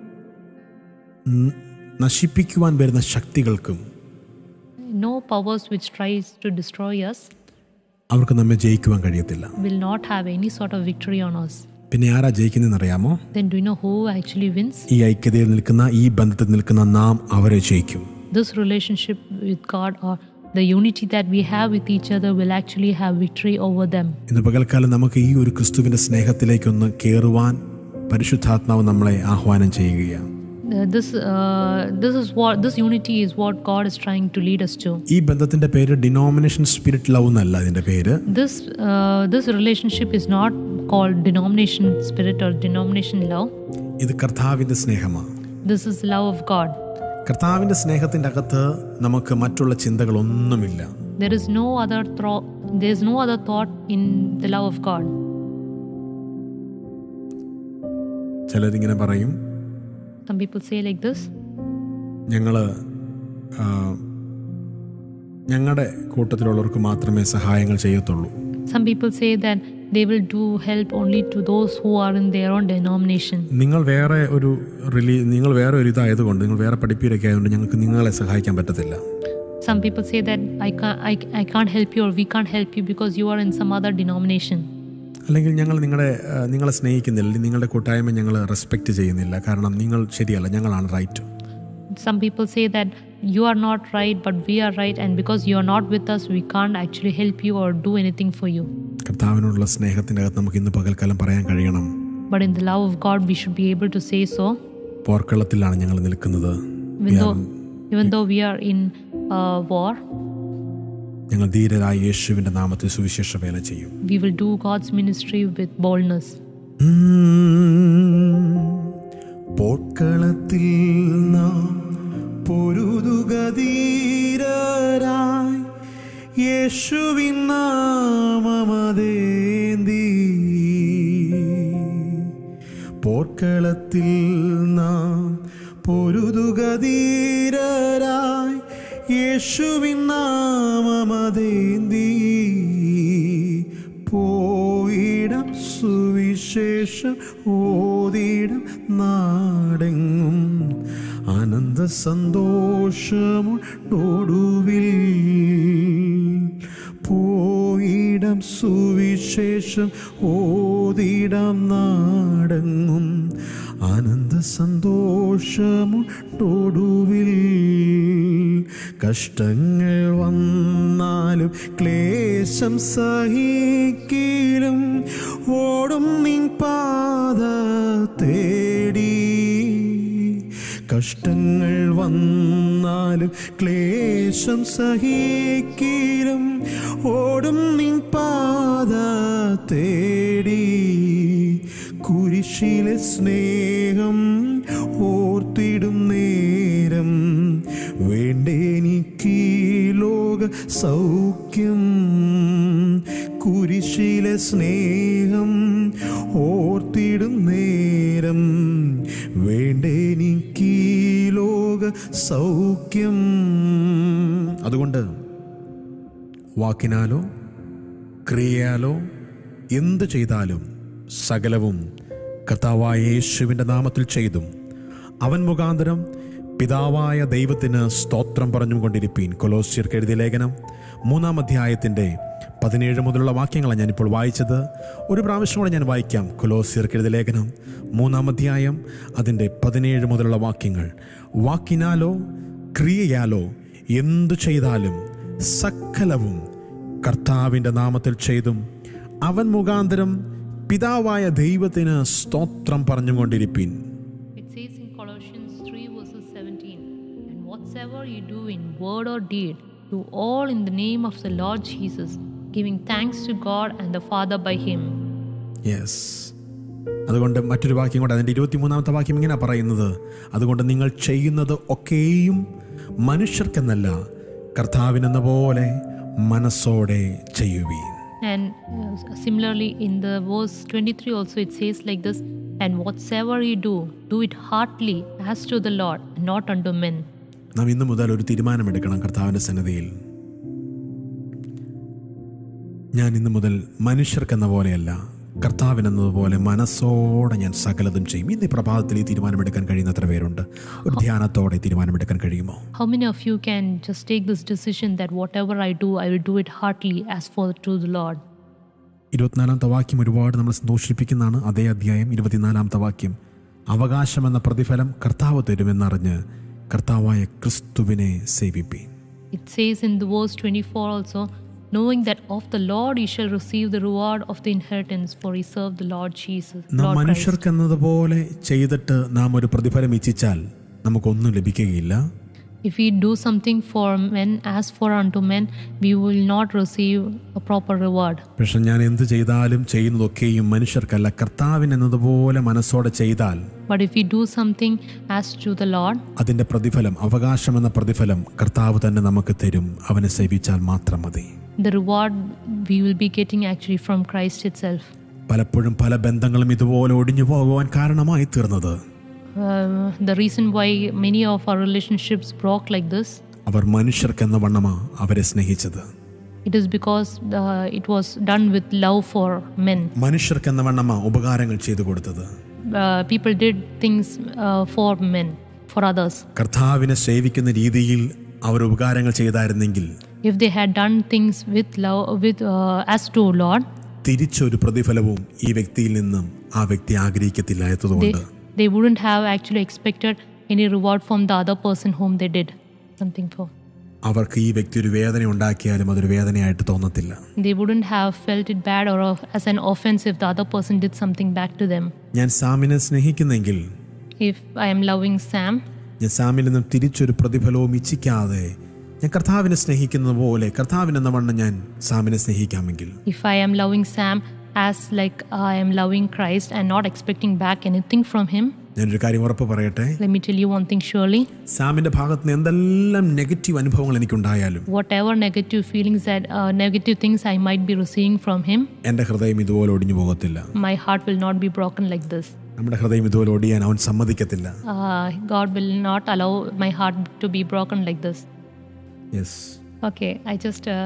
ന- നശിപ്പിക്കുവാൻ വരുന്ന ശക്തികൾക്കും no powers which tries to destroy us അവർക്ക് നമ്മെ ജയിക്കുവാൻ കഴിയത്തില്ല will not have any sort of victory on us പിന്നെ ആരാ ജയിക്കുന്നതെന്ന് അറിയാമോ then do you know who actually wins ഈ ഐക്യതയിൽ നിൽക്കുന്ന ഈ ബന്ധത്തിൽ നിൽക്കുന്ന നാം അവരെ ജയിക്കും this relationship with god or the unity that we have with each other will actually have victory over them ഇന്ന് പകൽക്കാലം നമുക്ക് ഈ ഒരു ക്രിസ്തുവിന്റെ സ്നേഹത്തിലേക്കൊന്ന് കയറുവാൻ പരിശുദ്ധാത്മാവ് നമ്മളെ ആഹ്വാനം ചെയ്യുകയാണ് Uh, this uh, this is what this unity is what god is trying to lead us to ഈ ബന്ധത്തിന്റെ പേര് ഡിനോമിനേഷൻ സ്പിരിറ്റ് ലവ് എന്നല്ല അതിന്റെ പേര് this uh, this relationship is not called denomination spirit or denomination love ഇത് കർത്താവിന്റെ സ്നേഹമാണ് this is love of god കർത്താവിന്റെ സ്നേഹത്തിന്റെ അകത്ത് നമുക്ക് മറ്റുള്ള ചിന്തകളൊന്നുമില്ല there is no other thought there is no other thought in the love of god ചിലരിങ്ങനെ പറയും some people say like this ഞങ്ങൾ ഞങ്ങളുടെ കൂട്ടത്തിലുള്ളവർക്ക് മാത്രമേ സഹായങ്ങൾ ചെയ്യത്തുള്ളൂ some people say that they will do help only to those who are in their own denomination നിങ്ങൾ വേറെ ഒരു റിലീ നിങ്ങൾ വേറെ ഒരു ഇതായതുകൊണ്ട് നിങ്ങൾ വേറെ പഠിപ്പീരൊക്കെ ആയതുകൊണ്ട് ഞങ്ങൾക്ക് നിങ്ങളെ സഹായിക്കാൻ പറ്റത്തില്ല some people say that I can't, I, I can't help you or we can't help you because you are in some other denomination അല്ലെങ്കിൽ ഞങ്ങൾ നിങ്ങളുടെ ആ, നിങ്ങളെ സ്നേഹിക്കുന്നില്ല അല്ലെങ്കിൽ നിങ്ങളുടെ കൂട്ടായ്മ ഞങ്ങൾ റെസ്പെക്റ്റ് ചെയ്യുന്നില്ല കാരണം നിങ്ങൾ ശരിയല്ല ഞങ്ങളാണ് right some people say that you are not right, but we are right, and because you are not with us, we can't actually help you or do anything for you. കർത്താവിനോടുള്ള സ്നേഹത്തിൻ്റെ അകത്ത് നമുക്ക് ഇന്ന് പകൽക്കാലം പറയാൻ കഴിയണം But in the love of God, we should be able to say so, പോർക്കളത്തിലാണ് ഞങ്ങൾ നിൽക്കുന്നത് even though, even though we are in uh, war. ഞങ്ങൾ ധീരരായ യേശുവിൻ്റെ നാമത്തിൽ സുവിശേഷ വേല ചെയ്യും We will do God's ministry with boldness. പോർക്കളത്തിൽ നാം പൊരുതുകതീരായി യേശുവിൻ നാമമതേന്തി പോർക്കളത്തിൽ നാം പൊരുതുകതീരായി യേശുവിൻ നാമമതേന്തി പോയിടം സുവിശേഷം ഓതിടം നാടെങ്ങും അനന്ത സന്തോഷമുണ്ടോടുവിൽ പോയിടം സുവിശേഷം ഓതിടം നാടെങ്ങും അനന്ത സന്തോഷമുണ്ടോടുവിൽ കഷ്ടങ്ങൾ വന്നാലും ക്ലേശം സഹിക്കിലും ഓടും നിൻ പാത തേടി കഷ്ടങ്ങൾ വന്നാലും ക്ലേശം സഹിക്കിലും ഓടും നിൻ പാത തേടി കുരിശിലെ സ്നേഹം ഓർത്തിടും നേരം വേണ്ടേനിക്ക് ലോക സൗഖ്യം കുരിശിലെ സ്നേഹം ഓർത്തിടും നേരം വേണ്ടേനിക്ക് ലോക സൗഖ്യം അതുകൊണ്ട് വാക്കിനാലോ ക്രിയയാലോ എന്ത് ചെയ്താലും സകലവും കർത്താവായ യേശുവിൻ്റെ നാമത്തിൽ ചെയ്തും അവൻ മുഖാന്തരം പിതാവായ ദൈവത്തിന് സ്തോത്രം പറഞ്ഞുകൊണ്ടിരിപ്പീൻ കൊലോസ്യർക്ക് എഴുതിയ ലേഖനം മൂന്നാം അധ്യായത്തിൻ്റെ പതിനേഴ് മുതലുള്ള വാക്യങ്ങളാണ് ഞാനിപ്പോൾ വായിച്ചത് ഒരു പ്രാവശ്യം കൂടെ ഞാൻ വായിക്കാം കൊലോസ്യർക്ക് എഴുതിയ ലേഖനം മൂന്നാം അധ്യായം അതിൻ്റെ പതിനേഴ് മുതലുള്ള വാക്യങ്ങൾ വാക്കിനാലോ ക്രിയയാലോ എന്തു ചെയ്താലും സകലവും കർത്താവിൻ്റെ നാമത്തിൽ ചെയ്തും അവൻ മുഖാന്തരം പിതാവായ ദൈവത്തിന് സ്തോത്രം പറഞ്ഞുകൊണ്ടിരിപ്പിൻ It says in Colossians 3 verses 17, And whatsoever you do in word or deed, do all in the name of the Lord Jesus, giving thanks to God and the Father by Him. Yes അതുകൊണ്ട് മറ്റൊരു വാക്യം കൂടെ അതിൻ്റെ ഇരുപത്തിമൂന്നാമത്തെ വാക്യം ഇങ്ങനെ പറയുന്നത് അതുകൊണ്ട് നിങ്ങൾ ചെയ്യുന്നത് ഒക്കെയും മനുഷ്യർക്കെന്നല്ല കർത്താവിനെന്ന പോലെ മനസ്സോടെ ചെയ്യുവീൻ And uh, similarly, in the verse 23 also, it says like this And whatsoever you do, do it heartily as to the Lord, and not unto men. നാം ഇന്നു മുതൽ ഒരു തീരുമാനമെടുക്കണം കർത്താവിൻ്റെ സന്നിധിയിൽ ഞാൻ ഇന്നു മുതൽ മനുഷ്യർക്കെന്ന പോലെയല്ല കർത്താവിനെന്നതുപോലെ മനസ്സോടെ ഞാൻ സകലതും ചെയ്യും ഇന്ന് ഈ പ്രഭാതത്തിൽ ഈ തീരുമാനമെടുക്കാൻ കഴിയുന്ന എത്ര പേരുണ്ട് ഒരു ധ്യാനത്തോടെ ഈ തീരുമാനമെടുക്കാൻ കഴിയുമോ How many of you can just take this decision that whatever I do, I will do it heartily as for to the Lord? ഇരുപത്തിനാലാമത്തെ വാക്യം ഒരുപാട് നമ്മൾ സന്തോഷിപ്പിക്കുന്നതാണ് അതേ അധ്യായം ഇരുപത്തിനാലാമത്തെ വാക്യം അവകാശമെന്ന പ്രതിഫലം കർത്താവ് തരുമെന്നറിഞ്ഞ് കർത്താവായ ക്രിസ്തുവിനെ സേവിപ്പീൻ It says in the verse 24 also, knowing that of the Lord ye shall receive the reward of the inheritance, for he served the Lord Jesus. നാം Lord Christ. മനുഷ്യർക്കെന്നതുപോലെ ചെയ്തിട്ട് നാം ഒരു പ്രതിഫലം ഇച്ഛിച്ചാൽ നമുക്കൊന്നും ലഭിക്കുകയില്ല If we do something for men as for unto men, we will not receive a proper reward. പക്ഷെ ഞാൻ എന്ത് ചെയ്താലും ചെയ്യുന്നതൊക്കെയും മനുഷ്യർക്കല്ല കർത്താവിനെന്നതുപോലെ മനസ്സോടെ ചെയ്താൽ But if we do something as to the Lord, അതിൻ്റെ പ്രതിഫലം അവകാശമെന്ന പ്രതിഫലം കർത്താവ് തന്നെ നമുക്ക് തരും അവനെ സേവിച്ചാൽ മാത്രം മതി the reward we will be getting actually from Christ itself. പലപ്പോഴും പല ബന്ധങ്ങളും ഇതുപോലെ ഒടിഞ്ഞു പോകുവാൻ കാരണമായി തീർന്നത് Uh, the reason why many of our relationships broke like this, അവർ മനുഷ്യർക്കെന്ന വണ്ണമാ അവരെ സ്നേഹിച്ചത് it is because uh, it was done with love for men. മനുഷ്യർക്കെന്ന വണ്ണമാ ഉപകാരങ്ങൾ ചെയ്തു കൊടുത്തത് Uh, people did things uh, for men, for others. കർത്താവിനെ സേവിക്കുന്ന രീതിയിൽ അവർ ഉപകാരങ്ങൾ ചെയ്തായിരുന്നെങ്കിൽ If they had done things with love, with uh, as to Lord, തിരിച്ചൊരു പ്രതിഫലവും ഈ വ്യക്തിയിൽ നിന്നും ആ വ്യക്തി they, ആഗ്രഹിക്കത്തില്ലാത്തതുകൊണ്ട് they wouldn't have actually expected any reward from the other person whom they did. something for. അവർക്ക് ഈ വ്യക്തി ഒരു വേദന ഉണ്ടാക്കിയാലും അതൊരു വേദനയായിട്ട് തോന്നത്തില്ല They wouldn't have felt it bad or of- as an offense if the other person did something back to them. ഞാൻ സാമിനെ സ്നേഹിക്കുന്നെങ്കിൽ If I am loving Sam, ഞാൻ സാമിൽ നിന്നും തിരിച്ചൊരു പ്രതിഫലവും ഇച്ഛിക്കാതെ ഞാൻ കർത്താവിനെ സ്നേഹിക്കുന്നത് പോലെ കർത്താവിനെന്ന വണ്ണം ഞാൻ സാമിനെ സ്നേഹിക്കാമെങ്കിൽ if I am loving Sam as like I am loving Christ and not expecting back anything from him, ഞാനൊരു കാര്യം ഉറപ്പ് പറയട്ടെ let me tell you one thing surely. സാമിന്റെ ഭാഗത്ത് നിന്ന് എന്തെല്ലാം നെഗറ്റീവ് അനുഭവങ്ങൾ എനിക്കുണ്ടായാലും Whatever negative feelings that uh, negative things I might be receiving from him, എൻ്റെ ഹൃദയം ഇതുപോലെ ഒടിഞ്ഞു പോകത്തില്ല my heart will not be broken like this. നമ്മുടെ ഹൃദയം ഇതുപോലെ ഒടിയാൻ അവൻ സമ്മതിക്കത്തില്ല Uh, God will not allow my heart to be broken like this. Yes Okay, I just uh,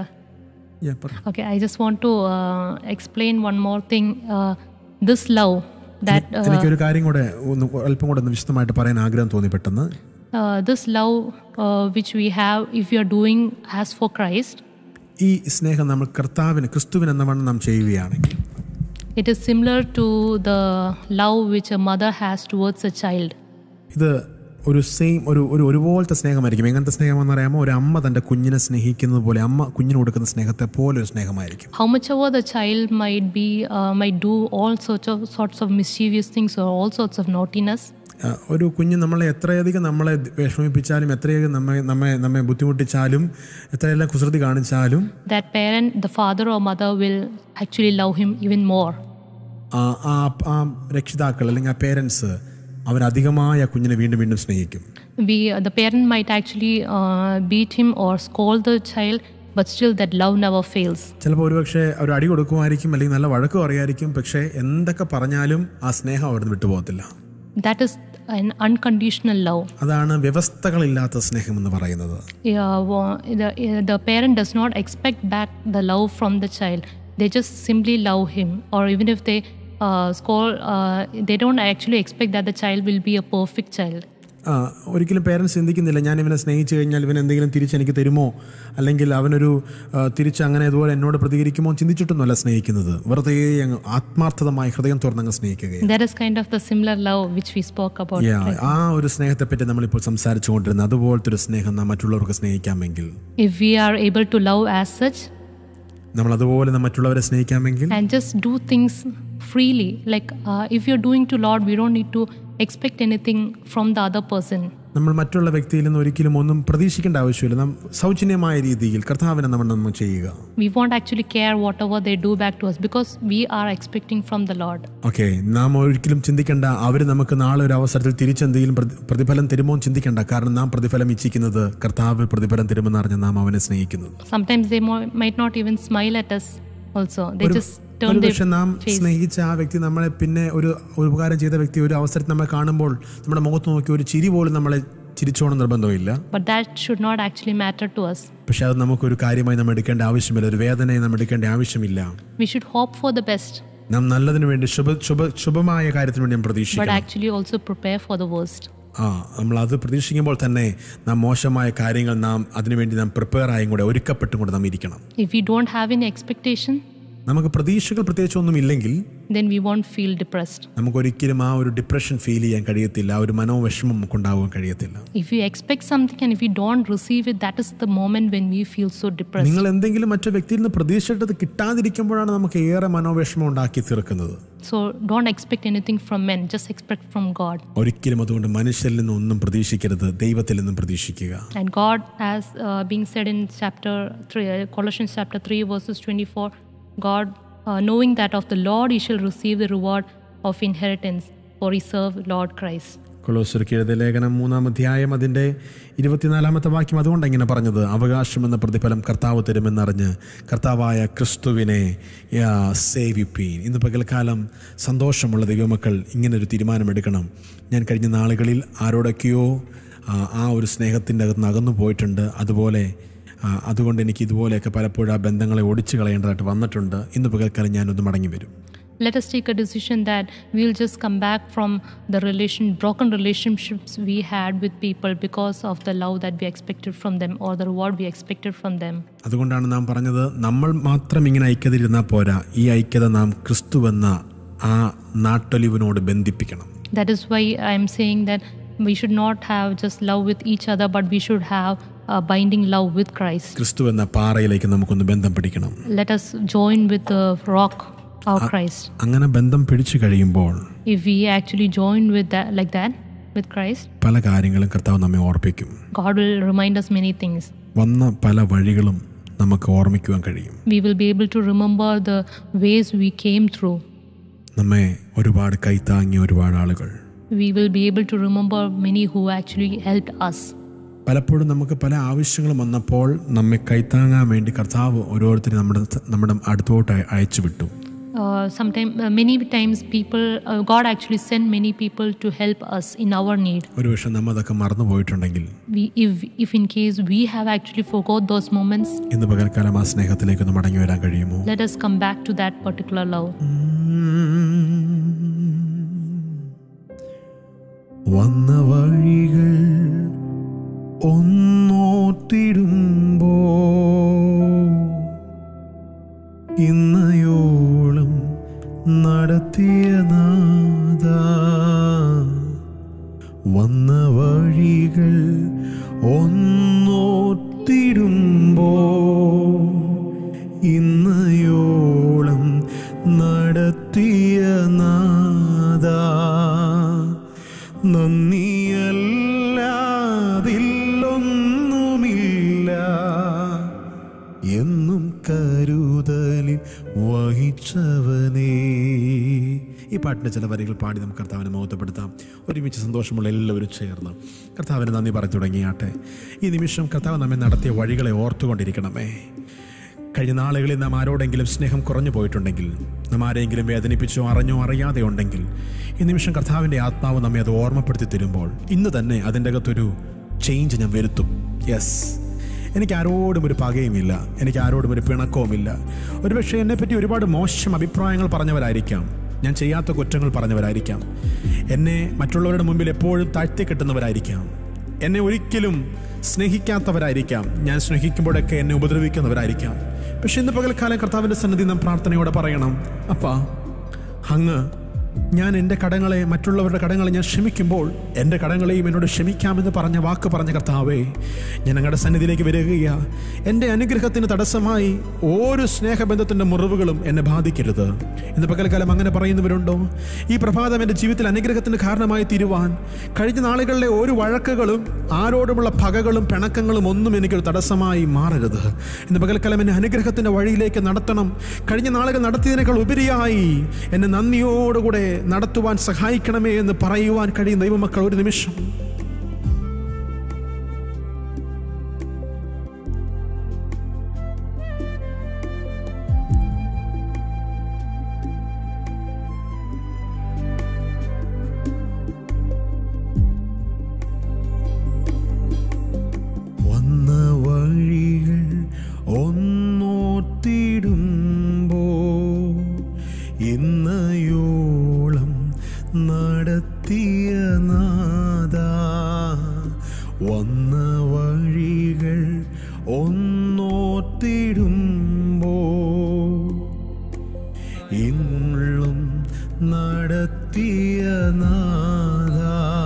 okay, I just want to uh, explain one more thing. Uh, this love that uh, എനിക്കൊരു കാര്യം കൂടെ ഒന്ന് അല്പം കൂടെ ഒന്ന് വിശദമായിട്ട് പറയാൻ ആഗ്രഹം തോന്നി പെട്ടെന്ന് uh, this love uh, which we have, if we are doing as for Christ, ഈ സ്നേഹം നമ്മൾ കർത്താവിന് ക്രിസ്തുവിന് എന്ന വണ്ണം നാം ചെയ്യുകയാണെങ്കിൽ it is similar to the love which a mother has towards a child. ഇത് ഒരു സെയിം ഒരു ഒരു ഒരുപോലത്തെ സ്നേഹമായിരിക്കും എങ്ങനത്തെ സ്നേഹമെന്ന് അറിയാമോ ഒരു അമ്മ തൻ്റെ കുഞ്ഞിനെ സ്നേഹിക്കുന്നത് പോലെ അമ്മ കുഞ്ഞിന് കൊടുക്കുന്ന സ്നേഹത്തെ പോലെ ഒരു സ്നേഹമായിരിക്കും How much ever the child might be, uh, might do all sorts of sorts of mischievous things or all sorts of naughtiness. ആ, ഒരു കുഞ്ഞ് നമ്മളെ എത്രയധികം നമ്മളെ വിഷമിപ്പിച്ചാലും എത്രയധികം നമ്മെ നമ്മെ നമ്മെ ബുദ്ധിമുട്ടിച്ചാലും എത്രയെല്ലാം കുസൃതി കാണിച്ചാലും That parent, the father or mother, will actually love him even more. ആ ആ ആ രക്ഷിതാക്കൾ അല്ലെങ്കിൽ ആ പേരൻസ് അവരധികമായി ആ കുഞ്ഞിനെ വീണ്ടും വീണ്ടും സ്നേഹിക്കും We, the parent might actually uh, beat him or scold the child, but still that love never fails. ചിലപ്പോൾ ഒരുപക്ഷെ ഒരു അടി കൊടുക്കുമായിരിക്കും അല്ലെങ്കിൽ നല്ല വഴക്കും അറിയായിരിക്കും പക്ഷേ എന്തൊക്കെ പറഞ്ഞാലും ആ സ്നേഹം അവിടുന്ന് വിട്ടുപോകത്തില്ല That is an unconditional love. അതാണ് വ്യവസ്ഥകളില്ലാത്ത സ്നേഹം എന്ന് പറയുന്നത് Yeah, wa- the, the parent does not expect back the love from the child. They just simply love him, or even if they uh, scold, uh, they don't actually expect that the child will be a perfect child. ആ, ഒരിക്കലും parents ചിന്തിക്കുന്നില്ല ഞാൻ ഇവനെ സ്നേഹിച്ചു കഴിഞ്ഞാൽ ഇവൻ എന്തെങ്കിലും തിരിച്ചെനിക്ക് തരുമോ അല്ലെങ്കിൽ അവനൊരു ആ, തിരിച്ച് അങ്ങനെ ഇതുപോലെ എന്നോട് പ്രതികരിക്കുമോ എന്ന് ചിന്തിച്ചിട്ടൊന്നുമല്ല സ്നേഹിക്കുന്നത് വെറുതെ അങ്ങ് ആത്മാർത്ഥതമായി ഹൃദയം തുറന്നങ്ങ് സ്നേഹിക്കുകയാണ് That is kind of the similar love which we spoke about. Yeah, ആ ഒരു സ്നേഹത്തെപ്പറ്റി നമ്മളിപ്പോൾ സംസാരിച്ചു കൊണ്ടിരുന്നത് അതുപോലത്തെ ഒരു സ്നേഹം നാം മറ്റുള്ളവർക്ക് സ്നേഹിക്കാമെങ്കിൽ If we are able to love as such നമ്മൾ അതുപോലെ നാം മറ്റുള്ളവരെ സ്നേഹിക്കാമെങ്കിൽ and just do things freely, like uh, if you're doing to Lord, we don't need to expect anything from the other person. നമ്മൾ മറ്റുള്ള വ്യക്തിയിൽ നിന്ന് ഒരിക്കലും ഒന്നും പ്രതീക്ഷിക്കേണ്ട ആവശ്യമില്ല നാം സൗജന്യമായ രീതിയിൽ കർത്താവിനെ നമ്മൾ നമ്മൾ ചെയ്യുക We won't actually care whatever they do back to us because we are expecting from the Lord. Okay നാം ഒരിക്കലും ചിന്തിക്കേണ്ട അവർ നമുക്ക് നാളെ ഒരു അവസരത്തിൽ തിരിച്ചെന്തെങ്കിലും പ്രതി- പ്രതിഫലം തരുമോ എന്ന് ചിന്തിക്കേണ്ട കാരണം നാം പ്രതിഫലം ഇച്ഛിക്കുന്നത് കർത്താവ് പ്രതിഫലം തരുമെന്ന് അറിഞ്ഞ് നാം അവനെ സ്നേഹിക്കുന്നത് Sometimes they mo- might not even smile at us also. They ഒരു- just turn their ഒരുപക്ഷെ നാം face. സ്നേഹിച്ച ആ വ്യക്തി നമ്മളെ പിന്നെ ഒരു ഒരു ഉപകാരം ചെയ്ത വ്യക്തി ഒരു അവസരത്തിൽ നമ്മളെ കാണുമ്പോൾ നമ്മുടെ മുഖത്ത് നോക്കി ഒരു ചിരി പോലും നമ്മളെ ചിരിച്ചോണം നിർബന്ധമില്ല But that should not actually matter to us. പക്ഷെ അത് നമുക്കൊരു കാര്യമായി നമ്മൾ എടുക്കേണ്ട ആവശ്യമില്ല ഒരു വേദനയെ നമ്മൾ എടുക്കേണ്ട ആവശ്യമില്ല We should hope for the best, നാം നല്ലതിനു വേണ്ടി ശുഭ ശുഭ ശുഭമായ കാര്യത്തിന് വേണ്ടി നാം but പ്രതീക്ഷിക്കണം actually also prepare for the worst. ആ നമ്മൾ അത് പ്രതീക്ഷിക്കുമ്പോൾ തന്നെ നാം മോശമായ കാര്യങ്ങൾ നാം അതിനുവേണ്ടി നാം പ്രിപ്പയർ ആയും കൂടെ ഒരുക്കപ്പെട്ടും കൂടെ നാം ഇരിക്കണം If we don't have any expectation, നമുക്ക് പ്രതീക്ഷകൾ പ്രത്യേകിച്ച് ഒന്നും ഇല്ലെങ്കിൽ then we won't feel depressed. നമുക്കൊരിക്കലും ആ ഒരു ഡിപ്രഷൻ ഫീൽ ചെയ്യാൻ കഴിയത്തില്ല ആ ഒരു മനോവിഷമം നമുക്ക് ഉണ്ടാവാൻ കഴിയത്തില്ല If we expect something and if we don't receive it, that is the moment when we feel so depressed. നിങ്ങൾ എന്തെങ്കിലും മറ്റു വ്യക്തിയിൽ നിന്ന് പ്രതീക്ഷിച്ചത് കിട്ടാതിരിക്കുമ്പോഴാണ് നമുക്ക് ഏറെ മനോവിഷമം ഉണ്ടാക്കി തീർക്കുന്നത് So don't expect anything from men, just expect from God. ഒരിക്കലും അതുകൊണ്ട് മനുഷ്യരിൽ നിന്നും ഒന്നും പ്രതീക്ഷിക്കരുത് ദൈവത്തിൽ നിന്നും പ്രതീക്ഷിക്കുക And God, as uh, being said in chapter 3, uh, Colossians chapter 3, verses 24, God, uh, knowing that of the Lord he shall receive the reward of inheritance, for he served Lord Christ. കൊളോസർക്ക് എഴുതിയ ലേഖനം മൂന്നാം അധ്യായം അതിൻ്റെ ഇരുപത്തിനാലാമത്തെ വാക്യം അതുകൊണ്ട് ഇങ്ങനെ പറഞ്ഞത് അവകാശം എന്ന പ്രതിഫലം കർത്താവ് തരുമെന്നറിഞ്ഞ് കർത്താവായ ക്രിസ്തുവിനെ യാ, സേവിപ്പീൻ ഇന്ന് പകൽക്കാലം സന്തോഷമുള്ള ദൈവമക്കൾ ഇങ്ങനൊരു തീരുമാനമെടുക്കണം ഞാൻ കഴിഞ്ഞ നാളുകളിൽ ആരോടൊക്കെയോ ആ, ആ ഒരു സ്നേഹത്തിൻ്റെ അകത്ത് നിന്ന് അകന്നു പോയിട്ടുണ്ട് അതുപോലെ ആ, അതുകൊണ്ട് എനിക്ക് ഇതുപോലെയൊക്കെ പലപ്പോഴും ആ ബന്ധങ്ങളെ ഒടിച്ചു കളയേണ്ടതായിട്ട് വന്നിട്ടുണ്ട് ഇന്ന് പകൽക്കാലം ഞാനൊന്ന് മടങ്ങി വരും Let us take a decision that we'll just come back from the relation, broken relationships we had with people because of the love that we expected from them or the reward we expected from them. അതുകൊണ്ടാണ് നാം പറഞ്ഞത് നമ്മൾ മാത്രം ഇങ്ങനെ ഐക്യതയിരുന്നാൽ പോരാ ഈ ഐക്യത നാം ക്രിസ്തുവെന്ന ആ നാട്ടൊലിവിനോട് ബന്ധിപ്പിക്കണം That is why I'm saying that we should not have just love with each other, but we should have uh, binding love with Christ. ക്രിസ്തു എന്ന പാറയിലേക്ക് നമുക്കൊന്ന് ബന്ധം പിടിക്കണം Let us join with the rock, our Christ. അങ്ങനെ ബന്ധം പിടിച്ചു കഴിയുമ്പോൾ If we actually join with that, like that, with Christ, പല കാര്യങ്ങളും കർത്താവ് നമ്മെ ഓർപ്പിക്കും God will remind us many things. വന്ന പല വഴികളും നമുക്ക് ഓർമ്മിക്കുവാൻ കഴിയും We will be able to remember the ways we came through. നമ്മെ ഒരുപാട് കൈത്താങ്ങിയ ഒരുപാട് ആളുകൾ We will be able to remember many who actually helped us. പലപ്പോഴും നമുക്ക് പല ആവശ്യങ്ങളും വന്നപ്പോൾ നമ്മെ കൈത്താങ്ങാൻ വേണ്ടി കർത്താവ് ഓരോരുത്തരും നമ്മുടെ നമ്മുടെ അടുത്തോട്ട് അയ- അയച്ചു വിട്ടു Uh, sometimes, uh, many times, people, uh, God actually sent many people to help us in our need. ഒരുപക്ഷെ നമ്മ അതൊക്കെ മറന്നു പോയിട്ടുണ്ടെങ്കിൽ We, if, if in case we have actually forgot those moments, ഇന്ന് പകൽക്കാലം ആ സ്നേഹത്തിലേക്ക് ഒന്ന് മടങ്ങി വരാൻ കഴിയുമോ let us come back to that particular love. വന്ന വഴികൾ ഒന്നോത്തിടുമ്പോ ഇന്നയോളം നടത്തിയ നാദ വന്ന വഴികൾ ഒന്നോത്തിടുമ്പോ ഇന്നയോളം നടത്തിയ നാദ നന്ദിയല്ലാതില്ലൊന്നുമില്ല എന്നും കരുതലിൽ വഹിച്ചവനേ ഈ പാട്ടിൻ്റെ ചില വരികൾ പാടി നമുക്ക് കർത്താവിനെ മഹത്വപ്പെടുത്താം ഒരുമിച്ച് സന്തോഷമുള്ള എല്ലാവരും ചേർന്ന് കർത്താവിന് നന്ദി പറഞ്ഞു തുടങ്ങിയാട്ടെ ഈ നിമിഷം കർത്താവ് നമ്മെ നടത്തിയ വഴികളെ ഓർത്തുകൊണ്ടിരിക്കണമേ കഴിഞ്ഞ നാളുകളിൽ നാം ആരോടെങ്കിലും സ്നേഹം കുറഞ്ഞു പോയിട്ടുണ്ടെങ്കിൽ നാം ആരെങ്കിലും വേദനിപ്പിച്ചോ അറിഞ്ഞോ അറിയാതെ ഉണ്ടെങ്കിൽ ഈ നിമിഷം കർത്താവിൻ്റെ ആത്മാവ് നമ്മെ അത് ഓർമ്മപ്പെടുത്തി തരുമ്പോൾ ഇന്ന് തന്നെ അതിൻ്റെ അകത്തൊരു ചേഞ്ച് ഞാൻ വരുത്തും യെസ് എനിക്ക് ആരോടും ഒരു പകയുമില്ല എനിക്ക് ആരോടും ഒരു പിണക്കവുമില്ല ഒരുപക്ഷെ എന്നെപ്പറ്റി ഒരുപാട് മോശം അഭിപ്രായങ്ങൾ പറഞ്ഞവരായിരിക്കാം ഞാൻ ചെയ്യാത്ത കുറ്റങ്ങൾ പറഞ്ഞവരായിരിക്കാം എന്നെ മറ്റുള്ളവരുടെ മുമ്പിൽ എപ്പോഴും താഴ്ത്തി കെട്ടുന്നവരായിരിക്കാം എന്നെ ഒരിക്കലും സ്നേഹിക്കാത്തവരായിരിക്കാം ഞാൻ സ്നേഹിക്കുമ്പോഴൊക്കെ എന്നെ ഉപദ്രവിക്കുന്നവരായിരിക്കാം പക്ഷെ ഇന്ന് പകൽക്കാലം കർത്താവിൻ്റെ സന്നിധി നാം പ്രാർത്ഥനയോടെ പറയണം അപ്പാ അങ്ങ് ഞാൻ എൻ്റെ കടങ്ങളെ മറ്റുള്ളവരുടെ കടങ്ങളെ ഞാൻ ക്ഷമിക്കുമ്പോൾ എൻ്റെ കടങ്ങളെയും എന്നോട് ക്ഷമിക്കാമെന്ന് പറഞ്ഞ വാക്ക് പറഞ്ഞ കർത്താവേ ഞാൻ അങ്ങയുടെ സന്നിധിയിലേക്ക് വരികയാ എൻ്റെ അനുഗ്രഹത്തിന് തടസ്സമായി ഓരോ സ്നേഹബന്ധത്തിൻ്റെ മുറിവുകളും എന്നെ ബാധിക്കരുത് ഇന്ന് പകൽക്കാലം അങ്ങനെ പറയുന്നവരുണ്ടോ ഈ പ്രഭാതം എൻ്റെ ജീവിതത്തിൽ അനുഗ്രഹത്തിന് കാരണമായി തീരുവാൻ കഴിഞ്ഞ നാളുകളിലെ ഒരു വഴക്കുകളും ആരോടുമുള്ള പകകളും പിണക്കങ്ങളും ഒന്നും എനിക്കൊരു തടസ്സമായി മാറരുത് ഇന്ന് പകൽക്കാലം എന്നെ അനുഗ്രഹത്തിൻ്റെ വഴിയിലേക്ക് നടത്തണം കഴിഞ്ഞ നാളുകൾ നടത്തിയതിനേക്കാൾ ഉപരിയായി എന്നെ നന്ദിയോടുകൂടെ നടത്തുവാൻ സഹായിക്കണമേ എന്ന് പറയുവാൻ കഴിയും ദൈവമക്കൾ ഒരു നിമിഷം വന്ന വഴികൾ ഒന്നോത്തിടുമ്പോ ഇന്നയോളം നടത്തിയ നാദ വന്ന വഴികൾ ഒന്നോത്തിടുമ്പോ ഇന്നും നടത്തിയ നാദ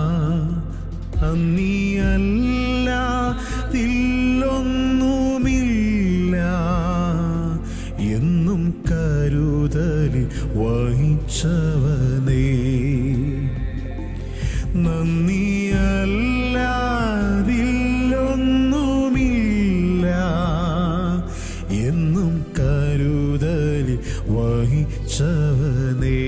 അന്നിയല്ലാതില്ലൊന്നുമില്ല എന്നും കരുതലി വഹിച്ചവനേ നന്ദിയല്ലാതില്ലൊന്നുമില്ല എന്നും കരുതലി വഹിച്ചവനേ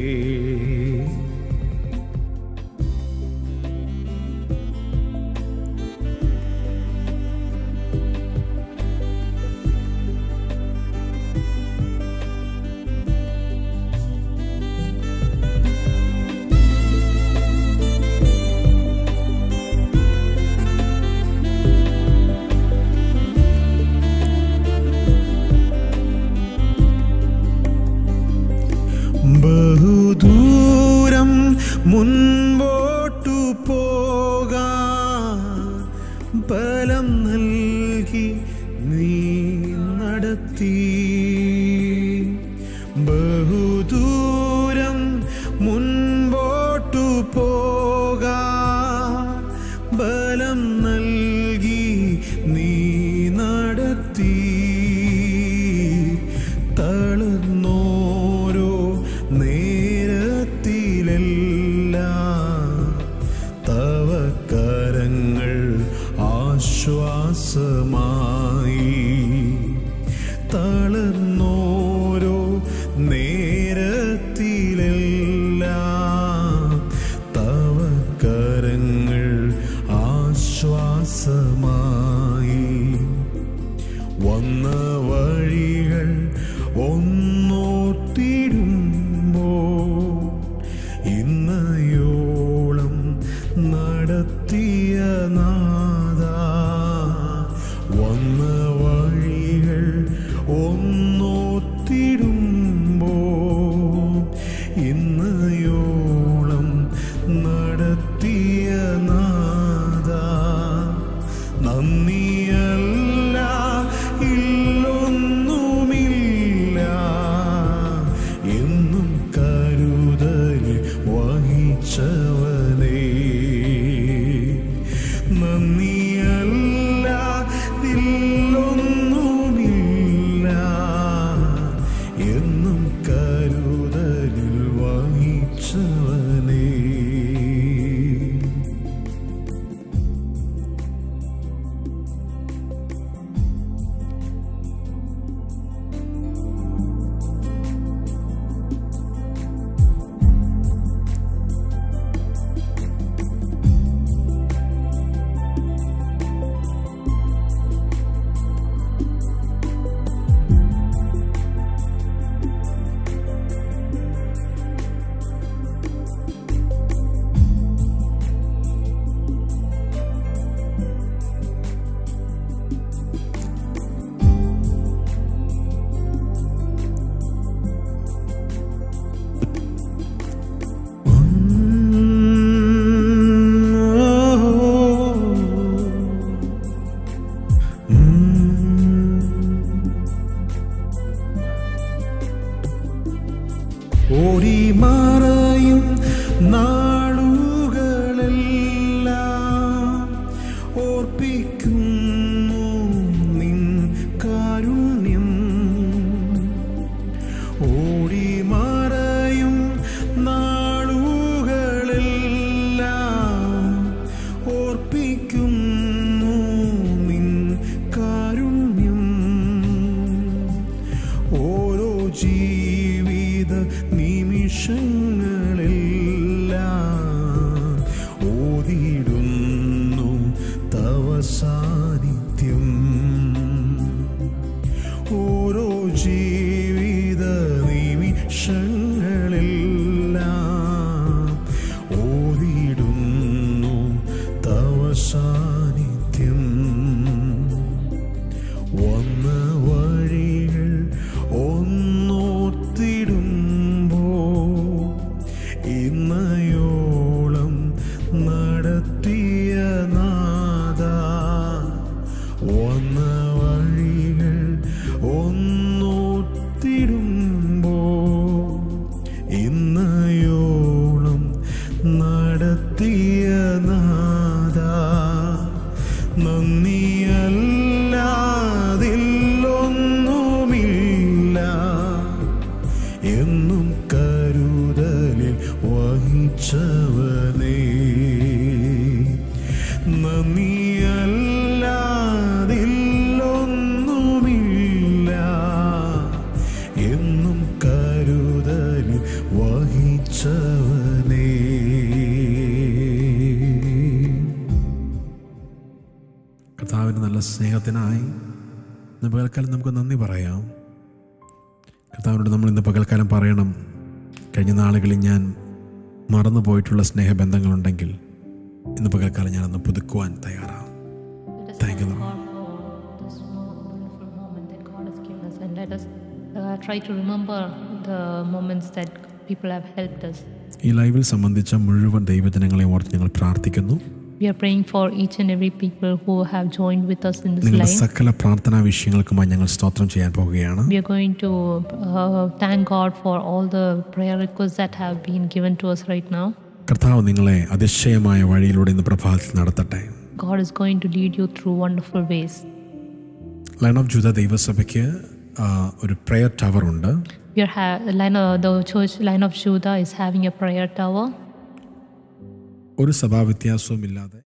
ബഹുദൂരം മുൻപോട്ടു പോകാൻ ബലം നൽകി നീ നടത്തി ബഹുദൂരം മുൻപോട്ടു പോകാൻ ബലം നൽകി നീ നടത്തി തളർന്നോരോ നേരത്തിലെല്ലാം തവ കരങ്ങൾ ആശ്വാസമായി തളർന്നോരോ നേരത്തിലെല്ലാം തവ കരങ്ങൾ ആശ്വാസമായി വന്ന വഴികൾ ഒന്നോത്തിടുമ്പോ ഇന്നയോളം നടത്തിയ നാദ വന്ന വഴികൾ ഒന്നോത്തിടുമ്പോ ഇന്നയോളം നടത്തിയ നാദ നന്ദിയല്ല ഇല്ലൊന്നുമില്ല എന്നും കരുതലിൽ വഹിച്ചവനേ നന്ദിയല്ല ഇല്ലൊന്നുമില്ല എന്നും കരുതലിൽ വഹിച്ചവനേ ഓടി മറയും നാളുകളെല്ലാം ഓർപ്പിക്കുന്നു നിൻ കാരുണ്യം ഓടി മറയും നാളുകളെല്ലാം ഓർപ്പിക്കുന്നു നിൻ കാരുണ്യം ഓരോ ജീവിത നിമിഷങ്ങളെല്ലാം ഓതിടുന്നു തവ സാന്നിധ്യം ഓരോ ജീവിത നിമിഷങ്ങളെല്ലാം ഓതിടുന്നു തവ സാന്നിധ്യം വന്ന വഴികൾ ഒന്നോത്തിടുമ്പോ ഇന്നയോളം നടത്തിയ നാദ വന്ന വഴികൾ ഒന്നോത്തിടുമ്പോ ഇന്നയോളം നടത്തിയ നാദ നന്ദിയല്ലാതില്ലൊന്നുമില്ല എന്നും കരുതലിൽ വഹിച്ചവനേ നന്ദിയല്ലാതില്ലൊന്നുമില്ല എന്നും കരുതലിൽ വഹിച്ചവനേ കർത്താവിൻ്റെ നല്ല സ്നേഹത്തിനായി ഇന്ന് പകൽക്കാലം നമുക്ക് നന്ദി പറയാം കർത്താവിനോട് നമ്മൾ ഇന്ന് പകൽക്കാലം പറയണം കഴിഞ്ഞ നാളുകളിൽ ഞാൻ മറന്നു പോയിട്ടുള്ള സ്നേഹബന്ധങ്ങളുണ്ടെങ്കിൽ ഇന്ന് പകൽക്കാലം ഞാനൊന്ന് പുതുക്കുവാൻ തയ്യാറാണ് Let us Thank you, thank Lord. God for this mo- wonderful moment that God has given us, and let us uh, try to remember the moments that people have helped us. ഈ ലൈവിൽ സംബന്ധിച്ച മുഴുവൻ ദൈവജനങ്ങളെ ഓർത്ത് ഞങ്ങൾ പ്രാർത്ഥിക്കുന്നു We are praying for each and every people who have joined with us in this നിങ്ങളുടെ live. സകല പ്രാർത്ഥനാ വിഷയങ്ങൾക്കുമായി ഞങ്ങൾ സ്തോത്രം ചെയ്യാൻ പോകുകയാണ് We are going to uh, thank God for all the prayer requests that have been given to us right now. കർത്താവ് നിങ്ങളെ അതിശയമായ വഴിയിലൂടെ ഇന്ന് പ്രഭാതത്തിൽ നടത്തട്ടെ God is going to lead you through wonderful ways. Lion of Judah ദൈവസഭയ്ക്ക് ആ, ഒരു prayer tower ഉണ്ട് We are ha- line of, the church line of Judah is having a prayer tower. ഒരു സഭാവ്യത്യാസവും ഇല്ലാതെ